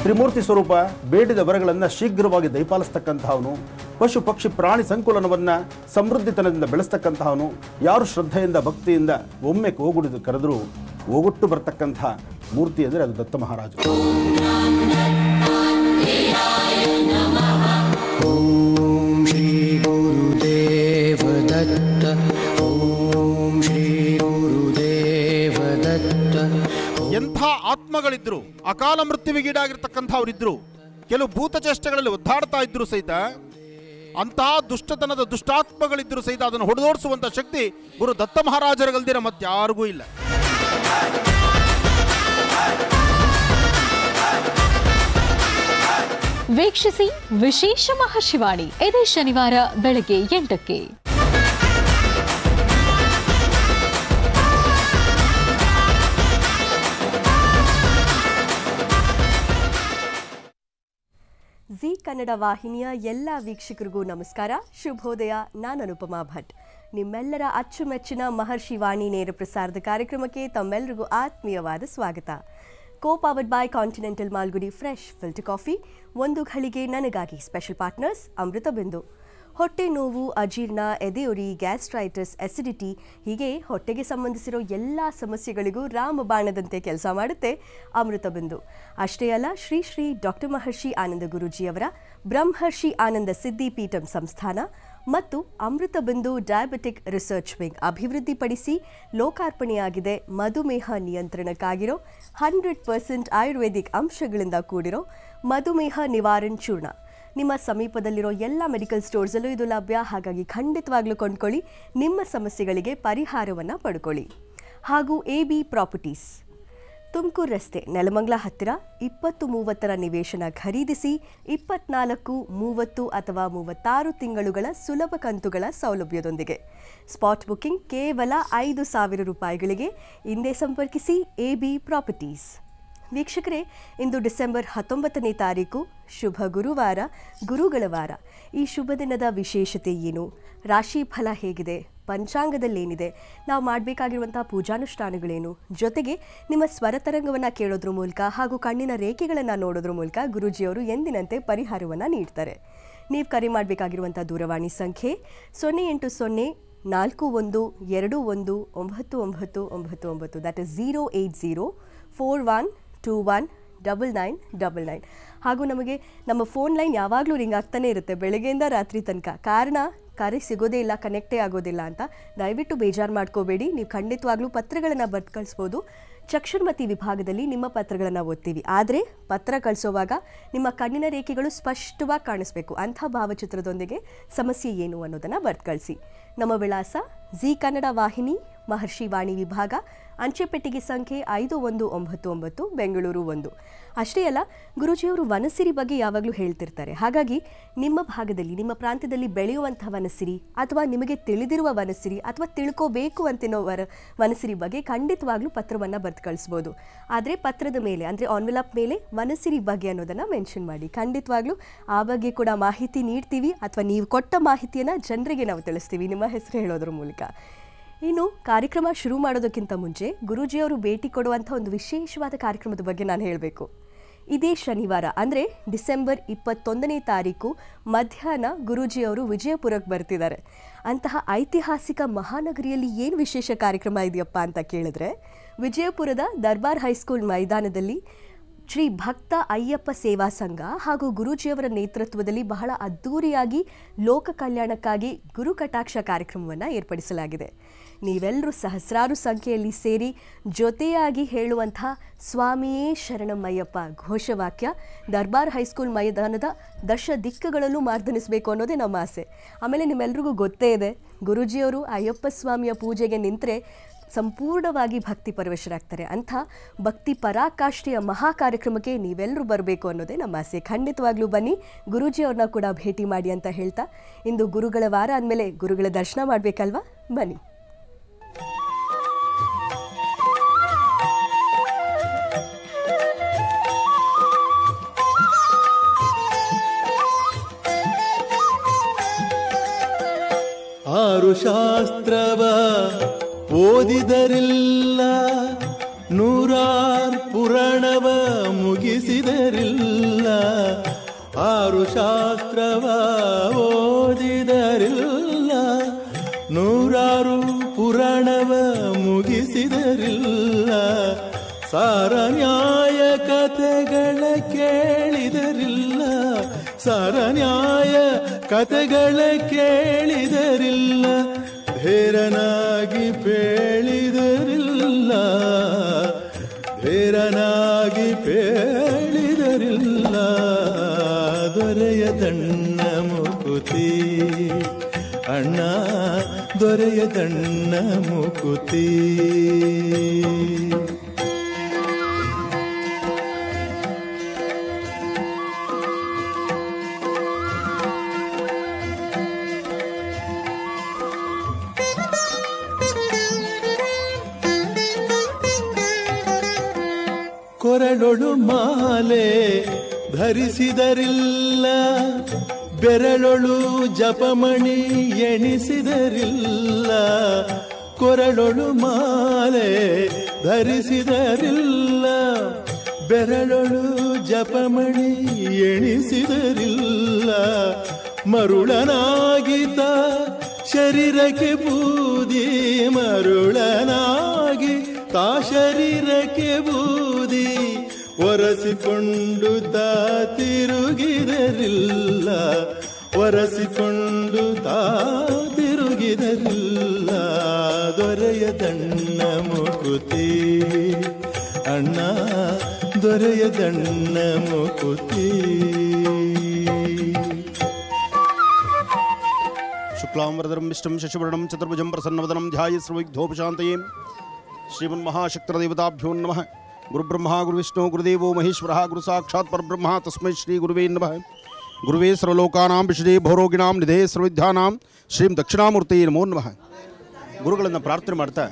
ತ್ರಿಮೂರ್ತಿ ಸ್ವರೂಪ ಬೇಡಿದ ವರಗಳನ್ನು ಶೀಘ್ರವಾಗಿ ದಯಪಾಲಿಸ್ತಕ್ಕಂತಹವನು ಪಶು ಪಕ್ಷಿ ಪ್ರಾಣಿ ಸಂಕುಲನವನ್ನು ಸಮೃದ್ಧಿತನದಿಂದ ಬೆಳೆಸ್ತಕ್ಕಂತಹವನು ಯಾರು ಶ್ರದ್ಧೆಯಿಂದ ಭಕ್ತಿಯಿಂದ ಒಮ್ಮೆ ಕೋಗುಡಿದು ಕರೆದರೂ ಓಗೊಟ್ಟು ಬರ್ತಕ್ಕಂಥ ಮೂರ್ತಿ ಅಂದರೆ ಅದು ದತ್ತ ಮಹಾರಾಜ ॐ श्रीगुरुदेवदत्त ॐ श्रीगुरुदेवदत्त ಎಂಥ ಆತ್ಮಗಳಿದ್ರು ಅಕಾಲ ಮೃತ್ಯುವಿಗೀಡಾಗಿರ್ತಕ್ಕಂಥವ್ರಿದ್ರು ಕೆಲವು ಭೂತಚೇಷ್ಟೆಗಳಲ್ಲಿ ಒದ್ದಾಡ್ತಾ ಇದ್ರು ಸಹಿತ ಅಂತಹ ದುಷ್ಟತನದ ದುಷ್ಟಾತ್ಮಗಳಿದ್ರು ಸಹಿತ ಅದನ್ನು ಹೊಡೆದೋಡಿಸುವಂಥ ಶಕ್ತಿ ಗುರು ದತ್ತ ಮಹಾರಾಜರಿಗಲ್ದಿರ ಮತ್ತಾರಿಗೂ ಇಲ್ಲ ವೀಕ್ಷಿಸಿ ವಿಶೇಷ ಮಹಾಶಿವಾಣಿ ಇದೇ ಶನಿವಾರ ಬೆಳಗ್ಗೆ ಎಂಟಕ್ಕೆ ಜಿ ಕನ್ನಡ ವಾಹಿನಿಯ ಎಲ್ಲ ವೀಕ್ಷಕರಿಗೂ ನಮಸ್ಕಾರ ಶುಭೋದಯ ನಾನು ಅನುಪಮಾ ಭಟ್ ನಿಮ್ಮೆಲ್ಲರ ಅಚ್ಚುಮೆಚ್ಚಿನ ಮಹರ್ಷಿ ವಾಣಿ ನೇರ ಪ್ರಸಾರದ ಕಾರ್ಯಕ್ರಮಕ್ಕೆ ತಮ್ಮೆಲ್ಲರಿಗೂ ಆತ್ಮೀಯವಾದ ಸ್ವಾಗತ co powered by continental Malgudi fresh filter coffee ಒಂದು ಘಳಿಗೆ ನನಗಾಗಿ ಸ್ಪೆಷಲ್ ಪಾರ್ಟ್ನರ್ಸ್ ಅಮೃತ ಬಿಂದು ಹೊಟ್ಟೆ ನೋವು ಅಜೀರ್ಣ ಎದೆಯುರಿ ಗ್ಯಾಸ್ಟ್ರೈಟಿಸ್ ಎಸಿಡಿಟಿ ಹೀಗೆ ಹೊಟ್ಟೆಗೆ ಸಂಬಂಧಿಸಿರೋ ಎಲ್ಲ ಸಮಸ್ಯೆಗಳಿಗೂ ರಾಮಬಾಣದಂತೆ ಕೆಲಸ ಮಾಡುತ್ತೆ ಅಮೃತ ಬಿಂದು ಅಷ್ಟೇ ಅಲ್ಲ ಶ್ರೀ ಶ್ರೀ ಡಾಕ್ಟರ್ ಮಹರ್ಷಿ ಆನಂದ ಗುರೂಜಿಯವರ ಬ್ರಹ್ಮರ್ಷಿ ಆನಂದ ಸಿದ್ಧಿಪೀಠಂ ಸಂಸ್ಥಾನ ಮತ್ತು ಅಮೃತ ಬಿಂದು ಡಯಾಬಿಟಿಕ್ ರಿಸರ್ಚ್ ವಿಂಗ್ ಅಭಿವೃದ್ಧಿಪಡಿಸಿ ಲೋಕಾರ್ಪಣೆಯಾಗಿದೆ ಮಧುಮೇಹ ನಿಯಂತ್ರಣಕ್ಕಾಗಿರೋ ಹಂಡ್ರೆಡ್ ಪರ್ಸೆಂಟ್ ಆಯುರ್ವೇದಿಕ್ ಅಂಶಗಳಿಂದ ಕೂಡಿರೋ ಮಧುಮೇಹ ನಿವಾರಣ್ ಚೂರ್ಣ ನಿಮ್ಮ ಸಮೀಪದಲ್ಲಿರೋ ಎಲ್ಲ ಮೆಡಿಕಲ್ ಸ್ಟೋರ್ಸಲ್ಲೂ ಇದು ಲಭ್ಯ ಹಾಗಾಗಿ ಖಂಡಿತವಾಗ್ಲೂ ಕೊಂಡ್ಕೊಳ್ಳಿ ನಿಮ್ಮ ಸಮಸ್ಯೆಗಳಿಗೆ ಪರಿಹಾರವನ್ನು ಪಡ್ಕೊಳ್ಳಿ ಹಾಗೂ ಎ ಬಿ ಪ್ರಾಪರ್ಟೀಸ್ ತುಮಕೂರು ರಸ್ತೆ ನೆಲಮಂಗಲ ಹತ್ತಿರ ಇಪ್ಪತ್ತು ಮೂವತ್ತರ ನಿವೇಶನ ಖರೀದಿಸಿ ಇಪ್ಪತ್ನಾಲ್ಕು ಮೂವತ್ತು ಅಥವಾ ಮೂವತ್ತಾರು ತಿಂಗಳುಗಳ ಸುಲಭ ಕಂತುಗಳ ಸೌಲಭ್ಯದೊಂದಿಗೆ ಸ್ಪಾಟ್ ಬುಕಿಂಗ್ ಕೇವಲ ಐದು ಸಾವಿರ ರೂಪಾಯಿಗಳಿಗೆ ಹಿಂದೆ ಸಂಪರ್ಕಿಸಿ ಎ ಬಿ ಪ್ರಾಪರ್ಟೀಸ್ ವೀಕ್ಷಕರೇ ಇಂದು ಡಿಸೆಂಬರ್ ಹತ್ತೊಂಬತ್ತನೇ ತಾರೀಕು ಶುಭ ಗುರುವಾರ ಗುರುಗಳ ವಾರ ಈ ಶುಭ ದಿನದ ವಿಶೇಷತೆ ಏನು ರಾಶಿ ಫಲ ಹೇಗಿದೆ ಪಂಚಾಂಗದಲ್ಲೇನಿದೆ ನಾವು ಮಾಡಬೇಕಾಗಿರುವಂಥ ಪೂಜಾನುಷ್ಠಾನಗಳೇನು ಜೊತೆಗೆ ನಿಮ್ಮ ಸ್ವರತರಂಗವನ್ನು ಕೇಳೋದ್ರ ಮೂಲಕ ಹಾಗೂ ಕಣ್ಣಿನ ರೇಖೆಗಳನ್ನು ನೋಡೋದ್ರ ಮೂಲಕ ಗುರೂಜಿಯವರು ಎಂದಿನಂತೆ ಪರಿಹಾರವನ್ನು ನೀಡ್ತಾರೆ ನೀವು ಕರೆ ಮಾಡಬೇಕಾಗಿರುವಂಥ ದೂರವಾಣಿ ಸಂಖ್ಯೆ ಸೊನ್ನೆ ಎಂಟು ಸೊನ್ನೆ ನಾಲ್ಕು ಒಂದು ಎರಡು ಒಂದು ಒಂಬತ್ತು ಒಂಬತ್ತು ಒಂಬತ್ತು ಒಂಬತ್ತು that is zero eight zero four one two one double nine double nine ಹಾಗೂ ನಮಗೆ ನಮ್ಮ ಫೋನ್ ಲೈನ್ ಯಾವಾಗಲೂ ರಿಂಗ್ ಆಗ್ತಾನೆ ಇರುತ್ತೆ ಬೆಳಗ್ಗೆಯಿಂದ ರಾತ್ರಿ ತನಕ ಕಾರಣ ಕರೆ ಸಿಗೋದೇ ಇಲ್ಲ ಕನೆಕ್ಟೇ ಆಗೋದಿಲ್ಲ ಅಂತ ದಯವಿಟ್ಟು ಬೇಜಾರು ಮಾಡ್ಕೋಬೇಡಿ ನೀವು ಖಂಡಿತವಾಗ್ಲೂ ಪತ್ರಗಳನ್ನು ಬರ್ದು ಕಳಿಸ್ಬೋದು ಚಕ್ಷುರ್ಮತಿ ವಿಭಾಗದಲ್ಲಿ ನಿಮ್ಮ ಪತ್ರಗಳನ್ನು ಓದ್ತೀವಿ ಆದರೆ ಪತ್ರ ಕಳಿಸೋವಾಗ ನಿಮ್ಮ ಕಣ್ಣಿನ ರೇಖೆಗಳು ಸ್ಪಷ್ಟವಾಗಿ ಕಾಣಿಸ್ಬೇಕು ಅಂಥ ಭಾವಚಿತ್ರದೊಂದಿಗೆ ಸಮಸ್ಯೆ ಏನು ಅನ್ನೋದನ್ನು ಬರ್ದು ಕಳಿಸಿ ನಮ್ಮ ವಿಳಾಸ ಜಿ ಕನ್ನಡ ವಾಹಿನಿ ಮಹರ್ಷಿ ವಾಣಿ ವಿಭಾಗ ಅಂಚೆ ಪೆಟ್ಟಿಗೆ ಸಂಖ್ಯೆ ಐದು ಒಂದು ಒಂಬತ್ತು ಒಂಬತ್ತು ಬೆಂಗಳೂರು ಒಂದು ಅಷ್ಟೇ ಅಲ್ಲ ಗುರೂಜಿಯವರು ವನಸಿರಿ ಬಗ್ಗೆ ಯಾವಾಗಲೂ ಹೇಳ್ತಿರ್ತಾರೆ ಹಾಗಾಗಿ ನಿಮ್ಮ ಭಾಗದಲ್ಲಿ ನಿಮ್ಮ ಪ್ರಾಂತ್ಯದಲ್ಲಿ ಬೆಳೆಯುವಂಥ ವನಸಿರಿ ಅಥವಾ ನಿಮಗೆ ತಿಳಿದಿರುವ ವನಸಿರಿ ಅಥವಾ ತಿಳ್ಕೋಬೇಕು ಅಂತಿನೋ ವರ ವನಸಿರಿ ಬಗ್ಗೆ ಖಂಡಿತವಾಗ್ಲೂ ಪತ್ರವನ್ನು ಬರೆದು ಕಳಿಸ್ಬೋದು ಆದರೆ ಪತ್ರದ ಮೇಲೆ ಅಂದರೆ ಆನ್ವೆಲಪ್ ಮೇಲೆ ವನಸಿರಿ ಬಗ್ಗೆ ಅನ್ನೋದನ್ನು ಮೆನ್ಷನ್ ಮಾಡಿ ಖಂಡಿತವಾಗ್ಲೂ ಆ ಬಗ್ಗೆ ಕೂಡ ಮಾಹಿತಿ ನೀಡ್ತೀವಿ ಅಥವಾ ನೀವು ಕೊಟ್ಟ ಮಾಹಿತಿಯನ್ನು ಜನರಿಗೆ ನಾವು ತಿಳಿಸ್ತೀವಿ ನಿಮ್ಮ ಹೆಸರು ಹೇಳೋದ್ರ ಮೂಲಕ ಇನ್ನು ಕಾರ್ಯಕ್ರಮ ಶುರು ಮಾಡೋದಕ್ಕಿಂತ ಮುಂಚೆ ಗುರೂಜಿಯವರು ಭೇಟಿ ಕೊಡುವಂಥ ಒಂದು ವಿಶೇಷವಾದ ಕಾರ್ಯಕ್ರಮದ ಬಗ್ಗೆ ನಾನು ಹೇಳಬೇಕು ಇದೇ ಶನಿವಾರ ಅಂದರೆ ಡಿಸೆಂಬರ್ ಇಪ್ಪತ್ತೊಂದನೇ ತಾರೀಕು ಮಧ್ಯಾಹ್ನ ಗುರೂಜಿಯವರು ವಿಜಯಪುರಕ್ಕೆ ಬರ್ತಿದ್ದಾರೆ ಅಂತಹ ಐತಿಹಾಸಿಕ ಮಹಾನಗರಿಯಲ್ಲಿ ಏನು ವಿಶೇಷ ಕಾರ್ಯಕ್ರಮ ಇದೆಯಪ್ಪ ಅಂತ ಕೇಳಿದ್ರೆ ವಿಜಯಪುರದ ದರ್ಬಾರ್ ಹೈಸ್ಕೂಲ್ ಮೈದಾನದಲ್ಲಿ ಶ್ರೀ ಭಕ್ತ ಅಯ್ಯಪ್ಪ ಸೇವಾ ಸಂಘ ಹಾಗೂ ಗುರೂಜಿಯವರ ನೇತೃತ್ವದಲ್ಲಿ ಬಹಳ ಅದ್ಧೂರಿಯಾಗಿ ಲೋಕ ಕಲ್ಯಾಣಕ್ಕಾಗಿ ಗುರು ಕಟಾಕ್ಷ ಕಾರ್ಯಕ್ರಮವನ್ನು ಏರ್ಪಡಿಸಲಾಗಿದೆ ನೀವೆಲ್ಲರೂ ಸಹಸ್ರಾರು ಸಂಖ್ಯೆಯಲ್ಲಿ ಸೇರಿ ಜೊತೆಯಾಗಿ ಹೇಳುವಂಥ ಸ್ವಾಮಿಯೇ ಶರಣಮಯ್ಯಪ್ಪ ಘೋಷವಾಕ್ಯ ದರ್ಬಾರ್ ಹೈಸ್ಕೂಲ್ ಮೈದಾನದ ದಶ ದಿಕ್ಕುಗಳಲ್ಲೂ ಮಾರ್ದನಿಸಬೇಕು ಅನ್ನೋದೇ ನಮ್ಮ ಆಸೆ ಆಮೇಲೆ ನಿಮ್ಮೆಲ್ರಿಗೂ ಗೊತ್ತೇ ಇದೆ ಗುರೂಜಿಯವರು ಅಯ್ಯಪ್ಪ ಸ್ವಾಮಿಯ ಪೂಜೆಗೆ ನಿಂತರೆ ಸಂಪೂರ್ಣವಾಗಿ ಭಕ್ತಿ ಪರವಶರಾಗ್ತಾರೆ ಅಂಥ ಭಕ್ತಿ ಪರಾಕಾಷ್ಠೆಯ ಮಹಾ ಕಾರ್ಯಕ್ರಮಕ್ಕೆ ನೀವೆಲ್ಲರೂ ಬರಬೇಕು ಅನ್ನೋದೇ ನಮ್ಮ ಆಸೆ ಖಂಡಿತವಾಗ್ಲೂ ಬನ್ನಿ ಗುರೂಜಿ ಅವ್ರನ್ನ ಕೂಡ ಭೇಟಿ ಮಾಡಿ ಅಂತ ಹೇಳ್ತಾ ಇಂದು ಗುರುಗಳ ವಾರ ಅಂದಮೇಲೆ ಗುರುಗಳ ದರ್ಶನ ಮಾಡಬೇಕಲ್ವಾ ಬನ್ನಿ ಆರು ಶಾಸ್ತ್ರವ ಓದಿದರಿಲ್ಲ ನೂರಾರು ಪುರಾಣವ ಮುಗಿಸಿದರಿಲ್ಲ ಮುಗಿಸಿದರಿಲ್ಲ ಆರು ಶಾಸ್ತ್ರವ ಓದಿದರಿಲ್ಲ ನೂರಾರು ಪುರಾಣವ ಮುಗಿಸಿದರಿಲ್ಲ ಸಾರ ನ್ಯಾಯ ಕಥೆಗಳ ಕೇಳಿದರಿಲ್ಲ ಸಾರ ನ್ಯಾಯ ಕಥೆಗಳ ಕೇಳಿದರಿಲ್ಲ ಧೇರನಾಗಿ ಪೇಳಿದರಿಲ್ಲ ಧೇರನಾಗಿ ಪೇಳಿದರಿಲ್ಲ ದೊರೆಯ ದಣ್ಣ ಮುಕುತಿ ಅಣ್ಣ ದೊರೆಯ ದಣ್ಣ ಮುಕುತಿ ಕೊರಳೊಳು ಮಾಲೆ ಧರಿಸಿದರಿಲ್ಲ ಬೆರಳೊಳು ಜಪಮಣಿ ಎಣಿಸಿದರಿಲ್ಲ ಕೊರಳೊಳು ಮಾಲೆ ಧರಿಸಿದರಿಲ್ಲ ಬೆರಳೊಳು ಜಪಮಣಿ ಎಣಿಸಿದರಿಲ್ಲ ಮರುಳನಾಗಿತ ಶರೀರಕ್ಕೆ ಬೂದಿ ಮರುಳನಾಗಿ ತಾ ಶರೀರಕ್ಕೆ ಬೂದಿ ಒರೆಸಿಕೊಂಡು ತಾ ತಿರುಗಿದರಿಲ್ಲ ಒರೆಸಿಕೊಂಡು ತಾ ತಿರುಗಿದರಿಲ್ಲ ದೊರೆಯ ದಣ್ಣ ಮುಕುತಿ ಅಣ್ಣ ದೊರೆಯ ದಣ್ಣ ಮುಕುತಿ ಶುಕ್ಲಾಂಬರಧರಂ ವಿಷ್ಣು ಶಶಿವರ್ಣಂ ಚತುರ್ಭುಜಂ ಪ್ರಸನ್ನವದನಂ ಧ್ಯಾಯ ಸರ್ವೈಗ್ಧೋಪಶಾಂತಯೇ ಶ್ರೀಮನ್ಮಹಾಶಕ್ತರದೇವತಾಭ್ಯೋ ನಮಃ ಗುರುಬ್ರಹ್ಮ ಗುರುವಿಷ್ಣು ಗುರುದೇವೋ ಮಹೇಶ್ವರ ಗುರು ಸಾಕ್ಷಾತ್ ಪರಬ್ರಹ್ಮ ತಸ್ಮೈ ಶ್ರೀ ಗುರುವೇ ನಮಃ ಗುರುವೇ ಸರ್ವಲೋಕಾನಾಂ ವಿಷದೇ ಭೌರೋಗಿಣಾಂ ನಿಧೇ ಸರ್ವವಿದ್ಯಾನಾಂ ಶ್ರೀಂ ದಕ್ಷಿಣಾಮೂರ್ತಿ ನಮೋ ನಮಃ ಗುರುಗಳನ್ನು ಪ್ರಾರ್ಥನೆ ಮಾಡ್ತಾ